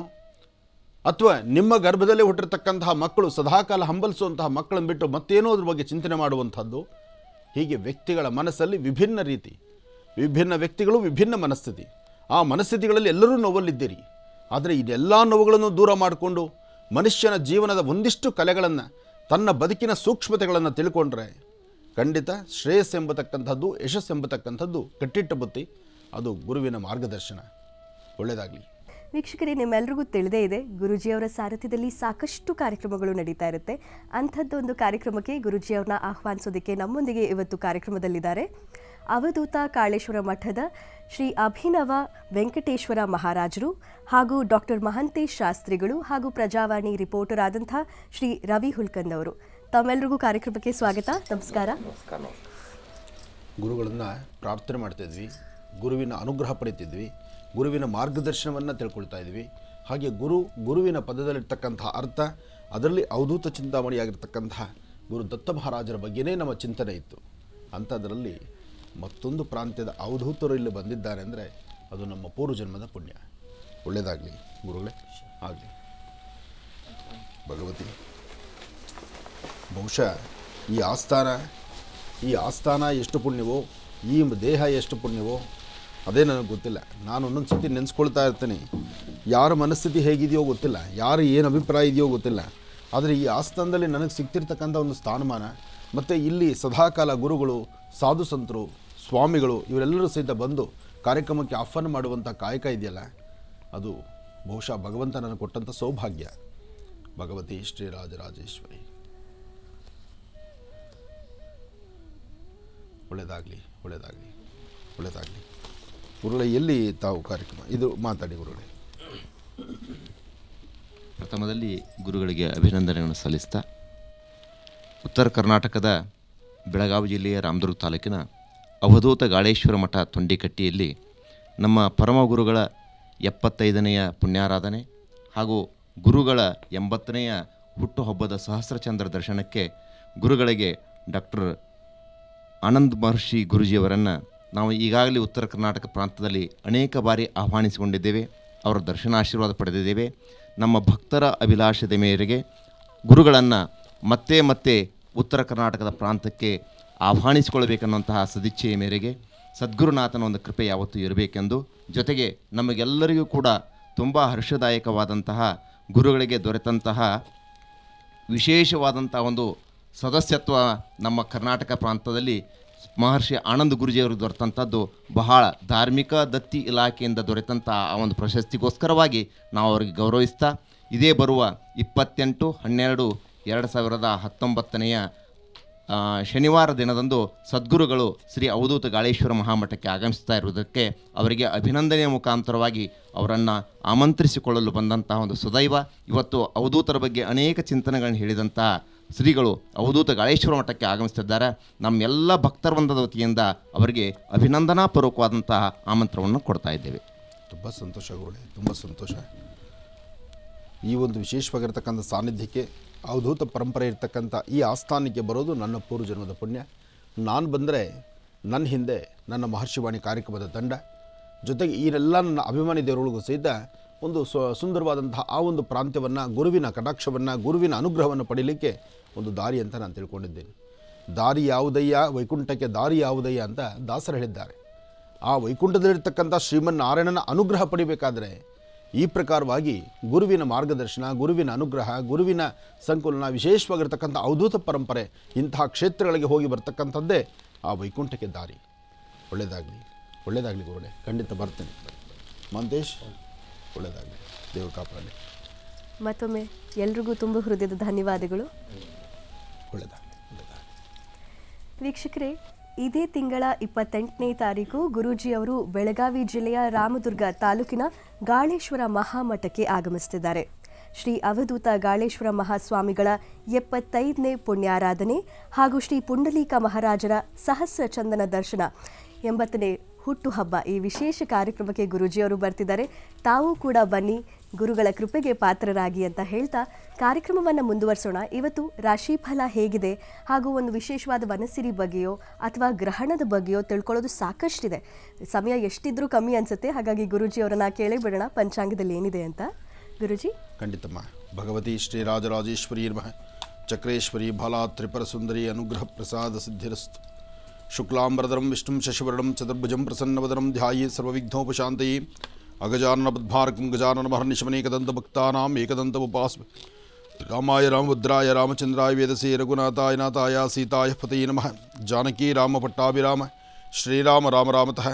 ಅಥವಾ ನಿಮ್ಮ ಗರ್ಭದಲ್ಲೇ ಹುಟ್ಟಿರ್ತಕ್ಕಂತಹ ಮಕ್ಕಳು ಸದಾಕಾಲ ಹಂಬಲಿಸುವಂತಹ ಮಕ್ಕಳನ್ನು ಬಿಟ್ಟು ಮತ್ತೇನೋ ಅದ್ರ ಬಗ್ಗೆ ಚಿಂತನೆ ಮಾಡುವಂಥದ್ದು ಹೀಗೆ ವ್ಯಕ್ತಿಗಳ ಮನಸ್ಸಲ್ಲಿ ವಿಭಿನ್ನ ರೀತಿ ವಿಭಿನ್ನ ವ್ಯಕ್ತಿಗಳು ವಿಭಿನ್ನ ಮನಸ್ಥಿತಿ ಆ ಮನಸ್ಥಿತಿಗಳಲ್ಲಿ ಎಲ್ಲರೂ ನೋವಲ್ಲಿದ್ದೀರಿ ಆದರೆ ಇದೆಲ್ಲ ನೋವುಗಳನ್ನು ದೂರ ಮಾಡಿಕೊಂಡು ಮನುಷ್ಯನ ಜೀವನದ ಒಂದಿಷ್ಟು ಕಲೆಗಳನ್ನು ತನ್ನ ಬದುಕಿನ ಸೂಕ್ಷ್ಮತೆಗಳನ್ನು ತಿಳ್ಕೊಂಡ್ರೆ ಖಂಡಿತ ಶ್ರೇಯಸ್ ಎಂಬತಕ್ಕಂಥದ್ದು ಯಶಸ್ಸು ಎಂಬತಕ್ಕಂಥದ್ದು ಕಟ್ಟಿಟ್ಟ ಬುತ್ತಿ ಅದು ಗುರುವಿನ ಮಾರ್ಗದರ್ಶನ ಒಳ್ಳೆಯದಾಗಲಿ ವೀಕ್ಷಕರೇ ನಿಮ್ಮೆಲ್ರಿಗೂ ತಿಳಿದೇ ಇದೆ ಗುರುಜಿಯವರ ಸಾರಥ್ಯದಲ್ಲಿ ಸಾಕಷ್ಟು ಕಾರ್ಯಕ್ರಮಗಳು ನಡೀತಾ ಇರುತ್ತೆ ಅಂಥದ್ದೊಂದು ಕಾರ್ಯಕ್ರಮಕ್ಕೆ ಗುರುಜಿಯವ್ರನ್ನ ಆಹ್ವಾನಿಸೋದಕ್ಕೆ ನಮ್ಮೊಂದಿಗೆ ಇವತ್ತು ಕಾರ್ಯಕ್ರಮದಲ್ಲಿದ್ದಾರೆ ಅವಧೂತ ಕಾಳೇಶ್ವರ ಮಠದ ಶ್ರೀ ಅಭಿನವ ವೆಂಕಟೇಶ್ವರ ಮಹಾರಾಜರು ಹಾಗೂ ಡಾಕ್ಟರ್ ಮಹಂತೇಶ್ ಶಾಸ್ತ್ರಿಗಳು ಹಾಗೂ ಪ್ರಜಾವಾಣಿ ರಿಪೋರ್ಟರ್ ಆದಂಥ ಶ್ರೀ ರವಿ ಹುಲ್ಕಂದ್ ಅವರು ತಮ್ಮೆಲ್ರಿಗೂ ಕಾರ್ಯಕ್ರಮಕ್ಕೆ ಸ್ವಾಗತ ನಮಸ್ಕಾರ ಗುರುಗಳನ್ನು ಪ್ರಾರ್ಥನೆ ಮಾಡ್ತಾಯಿದ್ವಿ ಗುರುವಿನ ಅನುಗ್ರಹ ಪಡಿತಿದ್ವಿ ಗುರುವಿನ ಮಾರ್ಗದರ್ಶನವನ್ನು ತಿಳ್ಕೊಳ್ತಾ ಇದ್ವಿ ಹಾಗೆ ಗುರು ಗುರುವಿನ ಪದದಲ್ಲಿರ್ತಕ್ಕಂತಹ ಅರ್ಥ ಅದರಲ್ಲಿ ಅವಧೂತ ಚಿಂತಾಮಣಿಯಾಗಿರ್ತಕ್ಕಂತಹ ಗುರು ದತ್ತ ಮಹಾರಾಜರ ಬಗ್ಗೆನೇ ನಮ್ಮ ಚಿಂತನೆ ಇತ್ತು ಅಂಥದ್ರಲ್ಲಿ ಮತ್ತೊಂದು ಪ್ರಾಂತ್ಯದ ಅವಧೂತರು ಇಲ್ಲಿ ಬಂದಿದ್ದಾರೆ ಅಂದರೆ ಅದು ನಮ್ಮ ಪೂರ್ವಜನ್ಮದ ಪುಣ್ಯ ಒಳ್ಳೆಯದಾಗಲಿ ಗುರುಗಳೇ ಆಗಲಿ ಭಗವತಿ ಬಹುಶಃ ಈ ಆಸ್ಥಾನ ಈ ಆಸ್ಥಾನ ಎಷ್ಟು ಪುಣ್ಯವೋ ಈ ದೇಹ ಎಷ್ಟು ಪುಣ್ಯವೋ ಅದೇ ನನಗೆ ಗೊತ್ತಿಲ್ಲ ನಾನು ಒಂದೊಂದು ಸತಿ ನೆನೆಸ್ಕೊಳ್ತಾ ಇರ್ತೀನಿ ಯಾರ ಮನಸ್ಥಿತಿ ಹೇಗಿದೆಯೋ ಗೊತ್ತಿಲ್ಲ ಯಾರು ಏನು ಅಭಿಪ್ರಾಯ ಇದೆಯೋ ಗೊತ್ತಿಲ್ಲ ಆದರೆ ಈ ಆಸ್ಥಾನದಲ್ಲಿ ನನಗೆ ಸಿಗ್ತಿರ್ತಕ್ಕಂಥ ಒಂದು ಸ್ಥಾನಮಾನ ಮತ್ತು ಇಲ್ಲಿ ಸದಾಕಾಲ ಗುರುಗಳು ಸಾಧು ಸಂತರು ಸ್ವಾಮಿಗಳು ಇವರೆಲ್ಲರೂ ಸಹಿತ ಬಂದು ಕಾರ್ಯಕ್ರಮಕ್ಕೆ ಆಹ್ವಾನ ಮಾಡುವಂಥ ಕಾಯಕ ಇದೆಯಲ್ಲ ಅದು ಬಹುಶಃ ಭಗವಂತ ನನಗೆ ಕೊಟ್ಟಂಥ ಸೌಭಾಗ್ಯ ಭಗವತಿ ಶ್ರೀರಾಜರಾಜೇಶ್ವರಿ ಒಳ್ಳೆಯದಾಗಲಿ ಒಳ್ಳೆಯದಾಗಲಿ ಒಳ್ಳೆಯದಾಗಲಿ ಗುರುಗಳೇ ಎಲ್ಲಿ ತಾವು ಕಾರ್ಯಕ್ರಮ ಇದು ಮಾತಾಡಿ ಗುರುಗಳೇ ಪ್ರಥಮದಲ್ಲಿ ಗುರುಗಳಿಗೆ ಅಭಿನಂದನೆಗಳನ್ನು ಸಲ್ಲಿಸ್ತಾ ಉತ್ತರ ಕರ್ನಾಟಕದ ಬೆಳಗಾವಿ ಜಿಲ್ಲೆಯ ರಾಮದುರ್ಗ ತಾಲೂಕಿನ ಅವಧೂತ ಗಾಳೇಶ್ವರ ಮಠ ತೊಂಡಿಕಟ್ಟಿಯಲ್ಲಿ ನಮ್ಮ ಪರಮ ಗುರುಗಳ ಎಪ್ಪತ್ತೈದನೆಯ ಪುಣ್ಯಾರಾಧನೆ ಹಾಗೂ ಗುರುಗಳ ಎಂಬತ್ತನೆಯ ಹುಟ್ಟುಹಬ್ಬದ ಸಹಸ್ರಚಂದ್ರ ದರ್ಶನಕ್ಕೆ ಗುರುಗಳಿಗೆ ಡಾಕ್ಟರ್ ಆನಂದ್ ಮಹರ್ಷಿ ಗುರುಜಿಯವರನ್ನು ನಾವು ಈಗಾಗಲೇ ಉತ್ತರ ಕರ್ನಾಟಕ ಪ್ರಾಂತದಲ್ಲಿ ಅನೇಕ ಬಾರಿ ಆಹ್ವಾನಿಸಿಕೊಂಡಿದ್ದೇವೆ ಅವರ ದರ್ಶನ ಆಶೀರ್ವಾದ ಪಡೆದಿದ್ದೇವೆ ನಮ್ಮ ಭಕ್ತರ ಅಭಿಲಾಷದ ಮೇರೆಗೆ ಗುರುಗಳನ್ನು ಮತ್ತೆ ಮತ್ತೆ ಉತ್ತರ ಕರ್ನಾಟಕದ ಪ್ರಾಂತಕ್ಕೆ ಆಹ್ವಾನಿಸಿಕೊಳ್ಳಬೇಕನ್ನುವಂತಹ ಸದಿಚ್ಛೆಯ ಮೇರೆಗೆ ಸದ್ಗುರುನಾಥನ ಒಂದು ಕೃಪೆ ಯಾವತ್ತೂ ಇರಬೇಕೆಂದು ಜೊತೆಗೆ ನಮಗೆಲ್ಲರಿಗೂ ಕೂಡ ತುಂಬ ಹರ್ಷದಾಯಕವಾದಂತಹ ಗುರುಗಳಿಗೆ ದೊರೆತಂತಹ ವಿಶೇಷವಾದಂಥ ಒಂದು ಸದಸ್ಯತ್ವ ನಮ್ಮ ಕರ್ನಾಟಕ ಪ್ರಾಂತದಲ್ಲಿ ಮಹರ್ಷಿ ಆನಂದ ಗುರುಜಿಯವರು ದೊರೆತಂಥದ್ದು ಬಹಳ ಧಾರ್ಮಿಕ ದತ್ತಿ ಇಲಾಖೆಯಿಂದ ದೊರೆತಂಥ ಆ ಒಂದು ಪ್ರಶಸ್ತಿಗೋಸ್ಕರವಾಗಿ ನಾವು ಅವರಿಗೆ ಗೌರವಿಸ್ತಾ ಇದೇ ಬರುವ ಇಪ್ಪತ್ತೆಂಟು ಹನ್ನೆರಡು ಎರಡು ಸಾವಿರದ ಹತ್ತೊಂಬತ್ತನೆಯ ಆ, ಶನಿವಾರ ದಿನದಂದು ಸದ್ಗುರುಗಳು ಶ್ರೀ ಅವಧೂತ ಗಾಳೇಶ್ವರ ಮಹಾಮಠಕ್ಕೆ ಆಗಮಿಸ್ತಾ ಇರುವುದಕ್ಕೆ ಅವರಿಗೆ ಅಭಿನಂದನೆಯ ಮುಖಾಂತರವಾಗಿ ಅವರನ್ನು ಆಮಂತ್ರಿಸಿಕೊಳ್ಳಲು ಬಂದಂತಹ ಒಂದು ಸುದೈವ ಇವತ್ತು ಅವಧೂತರ ಬಗ್ಗೆ ಅನೇಕ ಚಿಂತನೆಗಳನ್ನು ಹೇಳಿದಂತಹ ಶ್ರೀಗಳು ಅವಧೂತ ಗಾಳೇಶ್ವರ ಮಠಕ್ಕೆ ಆಗಮಿಸ್ತಿದ್ದಾರೆ ನಮ್ಮೆಲ್ಲ ಭಕ್ತವೃಂದದ ವತಿಯಿಂದ ಅವರಿಗೆ ಅಭಿನಂದನಾಪೂರ್ವಕವಾದಂತಹ ಆಮಂತ್ರಣವನ್ನು ಕೊಡ್ತಾ ಇದ್ದೇವೆ ತುಂಬ ಸಂತೋಷ ಗುರುಗಳೇ ತುಂಬ ಸಂತೋಷ ಈ ಒಂದು ವಿಶೇಷವಾಗಿರ್ತಕ್ಕಂಥ ಸಾನ್ನಿಧ್ಯಕ್ಕೆ ಅವಧೂತ ಪರಂಪರೆ ಇರ್ತಕ್ಕಂಥ ಈ ಆಸ್ಥಾನಕ್ಕೆ ಬರೋದು ನನ್ನ ಪೂರ್ವಜನ್ಮದ ಪುಣ್ಯ ನಾನು ಬಂದರೆ ನನ್ನ ಹಿಂದೆ ನನ್ನ ಮಹರ್ಷಿವಾಣಿ ಕಾರ್ಯಕ್ರಮದ ತಂಡ ಜೊತೆಗೆ ಈರೆಲ್ಲ ನನ್ನ ಅಭಿಮಾನಿ ದೇವರುಗಳಿಗೂ ಸಹಿತ ಒಂದು ಸ್ವ ಸುಂದರವಾದಂತಹ ಆ ಒಂದು ಪ್ರಾಂತ್ಯವನ್ನು ಗುರುವಿನ ಕಟಾಕ್ಷವನ್ನು ಗುರುವಿನ ಅನುಗ್ರಹವನ್ನು ಪಡೀಲಿಕ್ಕೆ ಒಂದು ದಾರಿ ಅಂತ ನಾನು ತಿಳ್ಕೊಂಡಿದ್ದೇನೆ ದಾರಿ ಯಾವುದಯ್ಯ ವೈಕುಂಠಕ್ಕೆ ದಾರಿ ಯಾವುದಯ್ಯ ಅಂತ ದಾಸರು ಹೇಳಿದ್ದಾರೆ ಆ ವೈಕುಂಠದಲ್ಲಿರ್ತಕ್ಕಂಥ ಶ್ರೀಮನ್ನಾರಾಯಣನ ಅನುಗ್ರಹ ಪಡಿಬೇಕಾದರೆ ಈ ಪ್ರಕಾರವಾಗಿ ಗುರುವಿನ ಮಾರ್ಗದರ್ಶನ ಗುರುವಿನ ಅನುಗ್ರಹ ಗುರುವಿನ ಸಂಕುಲನ ವಿಶೇಷವಾಗಿರ್ತಕ್ಕಂಥ ಅವಧೂತ ಪರಂಪರೆ ಇಂತಹ ಕ್ಷೇತ್ರಗಳಿಗೆ ಹೋಗಿ ಬರ್ತಕ್ಕಂಥದ್ದೇ ಆ ವೈಕುಂಠಕ್ಕೆ ದಾರಿ ಒಳ್ಳೆಯದಾಗಲಿ ಒಳ್ಳೆಯದಾಗಲಿ ಗುರುಗಳೇ ಖಂಡಿತ ಬರ್ತೇನೆ ಮಂತೇಶ್ ಒಳ್ಳೆಯದಾಗಲಿ ದೇವರು ಕಾಪಾಡಲಿ ಮತ್ತೊಮ್ಮೆ ಎಲ್ರಿಗೂ ತುಂಬ ಹೃದಯದ ಧನ್ಯವಾದಗಳು ಒಳ್ಳೆಯದಾಗಲಿ ಒಳ್ಳೆಯದಾಗಲಿ ವೀಕ್ಷಕರೇ ಇದೇ ತಿಂಗಳ ಇಪ್ಪತ್ತೆಂಟನೇ ತಾರೀಕು ಗುರೂಜಿ ಅವರು ಬೆಳಗಾವಿ ಜಿಲ್ಲೆಯ ರಾಮದುರ್ಗ ತಾಲೂಕಿನ ಗಾಳೇಶ್ವರ ಮಹಾಮಠಕ್ಕೆ ಆಗಮಿಸುತ್ತಿದ್ದಾರೆ ಶ್ರೀ ಅವಧೂತ ಗಾಳೇಶ್ವರ ಮಹಾಸ್ವಾಮಿಗಳ ಎಪ್ಪತ್ತೈದನೇ ಪುಣ್ಯಾರಾಧನೆ ಹಾಗೂ ಶ್ರೀ ಪುಂಡಲೀಕ ಮಹಾರಾಜರ ಸಹಸ್ರ ಚಂದನ ದರ್ಶನ ಎಂಬತ್ತನೇ ಹುಟ್ಟುಹಬ್ಬ ಈ ವಿಶೇಷ ಕಾರ್ಯಕ್ರಮಕ್ಕೆ ಗುರೂಜಿಯವರು ಬರ್ತಿದ್ದಾರೆ ತಾವು ಕೂಡ ಬನ್ನಿ ಗುರುಗಳ ಕೃಪೆಗೆ ಪಾತ್ರರಾಗಿ ಅಂತ ಹೇಳ್ತಾ ಕಾರ್ಯಕ್ರಮವನ್ನು ಮುಂದುವರಿಸೋಣ ಇವತ್ತು ರಾಶಿಫಲ ಹೇಗಿದೆ ಹಾಗೂ ಒಂದು ವಿಶೇಷವಾದ ವನಸಿರಿ ಬಗ್ಗೆಯೋ ಅಥವಾ ಗ್ರಹಣದ ಬಗ್ಗೆಯೋ ತಿಳ್ಕೊಳ್ಳೋದು ಸಾಕಷ್ಟಿದೆ ಸಮಯ ಎಷ್ಟಿದ್ರೂ ಕಮ್ಮಿ ಅನ್ಸುತ್ತೆ ಹಾಗಾಗಿ ಗುರೂಜಿಯವರನ್ನ ಕೇಳೇ ಬಿಡೋಣ ಪಂಚಾಂಗದಲ್ಲಿ ಏನಿದೆ ಅಂತ ಗುರುಜಿ ಖಂಡಿತಮ್ಮ ಭಗವತಿ ಶ್ರೀರಾಜರಾಜೇಶ್ವರಿ ನಮಃ ಚಕ್ರೇಶ್ವರಿ ಬಾಲಾ ತ್ರಿಪುರ ಸುಂದರಿ ಅನುಗ್ರಹ ಪ್ರಸಾದ ಸಿದ್ಧಿರಸ್ತು ಶುಕ್ಲಾಂಬರದರಂ ವಿಷ್ಣುಂ ಶಶಿವರ್ಣಂ ಚತುರ್ಭುಜಂ ಪ್ರಸನ್ನವದನಂ ಧ್ಯಾಯೇ ಸರ್ವವಿಘ್ನೋಪಶಾಂತಯೇ ಅಗಜಾನನ ಬದ್ಧಾರಕಂ ಗಜಾನನ ಮಹರ್ನಿಶಮನೇಕದಂತ ಭಕ್ತಾನಾಂ ಏಕದಂತ ಉಪಾಸ್ಮ ರಾಮಾಯ ರಾಮಭದ್ರಾಯ ರಾಮಚಂದ್ರಾಯ ವೇದಸೇ ರಘುನಾಥಾಯ ನಾಥಾಯ ಸೀತಾಯ ಪತಯೇ ನಮಃ ಜಾನಕಿ ರಾಮ ಪಟ್ಟಾಭಿರಾಮ ಶ್ರೀರಾಮ ರಾಮ ರಾಮತಃ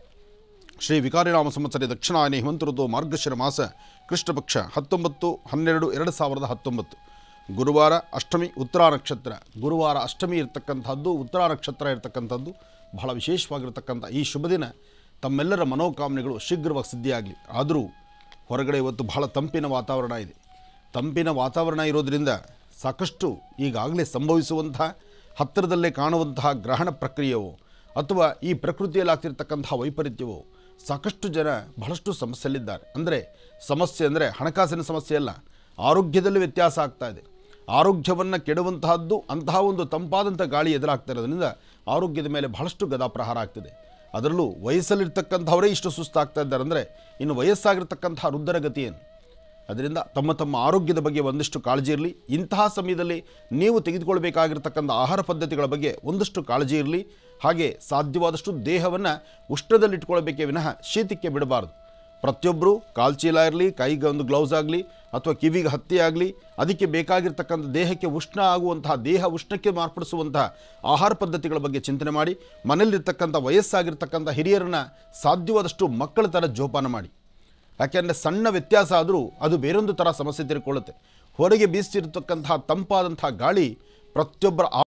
ಶ್ರೀ ವಿಕಾರಿನಾಮ ಸಂವತ್ಸರ ದಕ್ಷಿಣಾಯನೆ ಹೇಮಂತ ಋತು ಮಾರ್ಗಶಿರ ಮಾಸ ಕೃಷ್ಣಪಕ್ಷ ಹತ್ತೊಂಬತ್ತು ಹನ್ನೆರಡು ಎರಡು ಸಾವಿರದ ಹತ್ತೊಂಬತ್ತು ಗುರುವಾರ ಅಷ್ಟಮಿ ಉತ್ತರ ನಕ್ಷತ್ರ ಗುರುವಾರ ಅಷ್ಟಮಿ ಇರ್ತಕ್ಕಂಥದ್ದು ಉತ್ತರ ನಕ್ಷತ್ರ ಇರ್ತಕ್ಕಂಥದ್ದು ಬಹಳ ವಿಶೇಷವಾಗಿರ್ತಕ್ಕಂಥ ಈ ಶುಭ ದಿನ ತಮ್ಮೆಲ್ಲರ ಮನೋಕಾಮನೆಗಳು ಶೀಘ್ರವಾಗಿ ಸಿದ್ಧಿಯಾಗಲಿ ಆದರೂ ಹೊರಗಡೆ ಇವತ್ತು ಬಹಳ ತಂಪಿನ ವಾತಾವರಣ ಇದೆ ತಂಪಿನ ವಾತಾವರಣ ಇರೋದರಿಂದ ಸಾಕಷ್ಟು ಈಗಾಗಲೇ ಸಂಭವಿಸುವಂಥ ಹತ್ತಿರದಲ್ಲೇ ಕಾಣುವಂತಹ ಗ್ರಹಣ ಪ್ರಕ್ರಿಯೆಯೋ ಅಥವಾ ಈ ಪ್ರಕೃತಿಯಲ್ಲಿ ಆಗ್ತಿರ್ತಕ್ಕಂತಹ ವೈಪರೀತ್ಯವೋ ಸಾಕಷ್ಟು ಜನ ಬಹಳಷ್ಟು ಸಮಸ್ಯೆಯಲ್ಲಿದ್ದಾರೆ ಅಂದರೆ ಸಮಸ್ಯೆ ಅಂದರೆ ಹಣಕಾಸಿನ ಸಮಸ್ಯೆ ಅಲ್ಲ ಆರೋಗ್ಯದಲ್ಲಿ ವ್ಯತ್ಯಾಸ ಆಗ್ತಾ ಇದೆ ಆರೋಗ್ಯವನ್ನು ಕೆಡುವಂತಹದ್ದು ಅಂತಹ ಒಂದು ತಂಪಾದಂಥ ಗಾಳಿ ಎದುರಾಗ್ತಾ ಇರೋದ್ರಿಂದ ಆರೋಗ್ಯದ ಮೇಲೆ ಬಹಳಷ್ಟು ಗದಾಪ್ರಹಾರ ಆಗ್ತಿದೆ ಅದರಲ್ಲೂ ವಯಸ್ಸಲ್ಲಿರ್ತಕ್ಕಂಥವರೇ ಇಷ್ಟು ಸುಸ್ತಾಗ್ತಾ ಇದ್ದಾರೆ ಅಂದರೆ ಇನ್ನು ವಯಸ್ಸಾಗಿರ್ತಕ್ಕಂತಹ ವೃದ್ಧರ ಗತಿ ಏನು ಅದರಿಂದ ತಮ್ಮ ತಮ್ಮ ಆರೋಗ್ಯದ ಬಗ್ಗೆ ಒಂದಿಷ್ಟು ಕಾಳಜಿ ಇರಲಿ ಇಂತಹ ಸಮಯದಲ್ಲಿ ನೀವು ತೆಗೆದುಕೊಳ್ಬೇಕಾಗಿರ್ತಕ್ಕಂಥ ಆಹಾರ ಪದ್ಧತಿಗಳ ಬಗ್ಗೆ ಒಂದಷ್ಟು ಕಾಳಜಿ ಇರಲಿ ಹಾಗೆ ಸಾಧ್ಯವಾದಷ್ಟು ದೇಹವನ್ನು ಉಷ್ಣದಲ್ಲಿಟ್ಕೊಳ್ಬೇಕೇ ವಿನಃ ಶೀತಕ್ಕೆ ಬಿಡಬಾರ್ದು ಪ್ರತಿಯೊಬ್ಬರು ಕಾಲ್ಚೀಲ ಇರಲಿ ಕೈಗೆ ಒಂದು ಗ್ಲೌಸ್ ಆಗಲಿ ಅಥವಾ ಕಿವಿಗೆ ಹತ್ತಿ ಆಗಲಿ ಅದಕ್ಕೆ ಬೇಕಾಗಿರ್ತಕ್ಕಂಥ ದೇಹಕ್ಕೆ ಉಷ್ಣ ಆಗುವಂತಹ ದೇಹ ಉಷ್ಣಕ್ಕೆ ಮಾರ್ಪಡಿಸುವಂತಹ ಆಹಾರ ಪದ್ಧತಿಗಳ ಬಗ್ಗೆ ಚಿಂತನೆ ಮಾಡಿ ಮನೆಯಲ್ಲಿರ್ತಕ್ಕಂಥ ವಯಸ್ಸಾಗಿರ್ತಕ್ಕಂಥ ಹಿರಿಯರನ್ನು ಸಾಧ್ಯವಾದಷ್ಟು ಮಕ್ಕಳ ಥರ ಜೋಪಾನ ಮಾಡಿ ಯಾಕೆಂದರೆ ಸಣ್ಣ ವ್ಯತ್ಯಾಸ ಆದರೂ ಅದು ಬೇರೊಂದು ಥರ ಸಮಸ್ಯೆ ತಿರ್ಕೊಳ್ಳುತ್ತೆ ಹೊರಗೆ ಬೀಸ್ತಿರ್ತಕ್ಕಂತಹ ತಂಪಾದಂತಹ ಗಾಳಿ ಪ್ರತಿಯೊಬ್ಬರ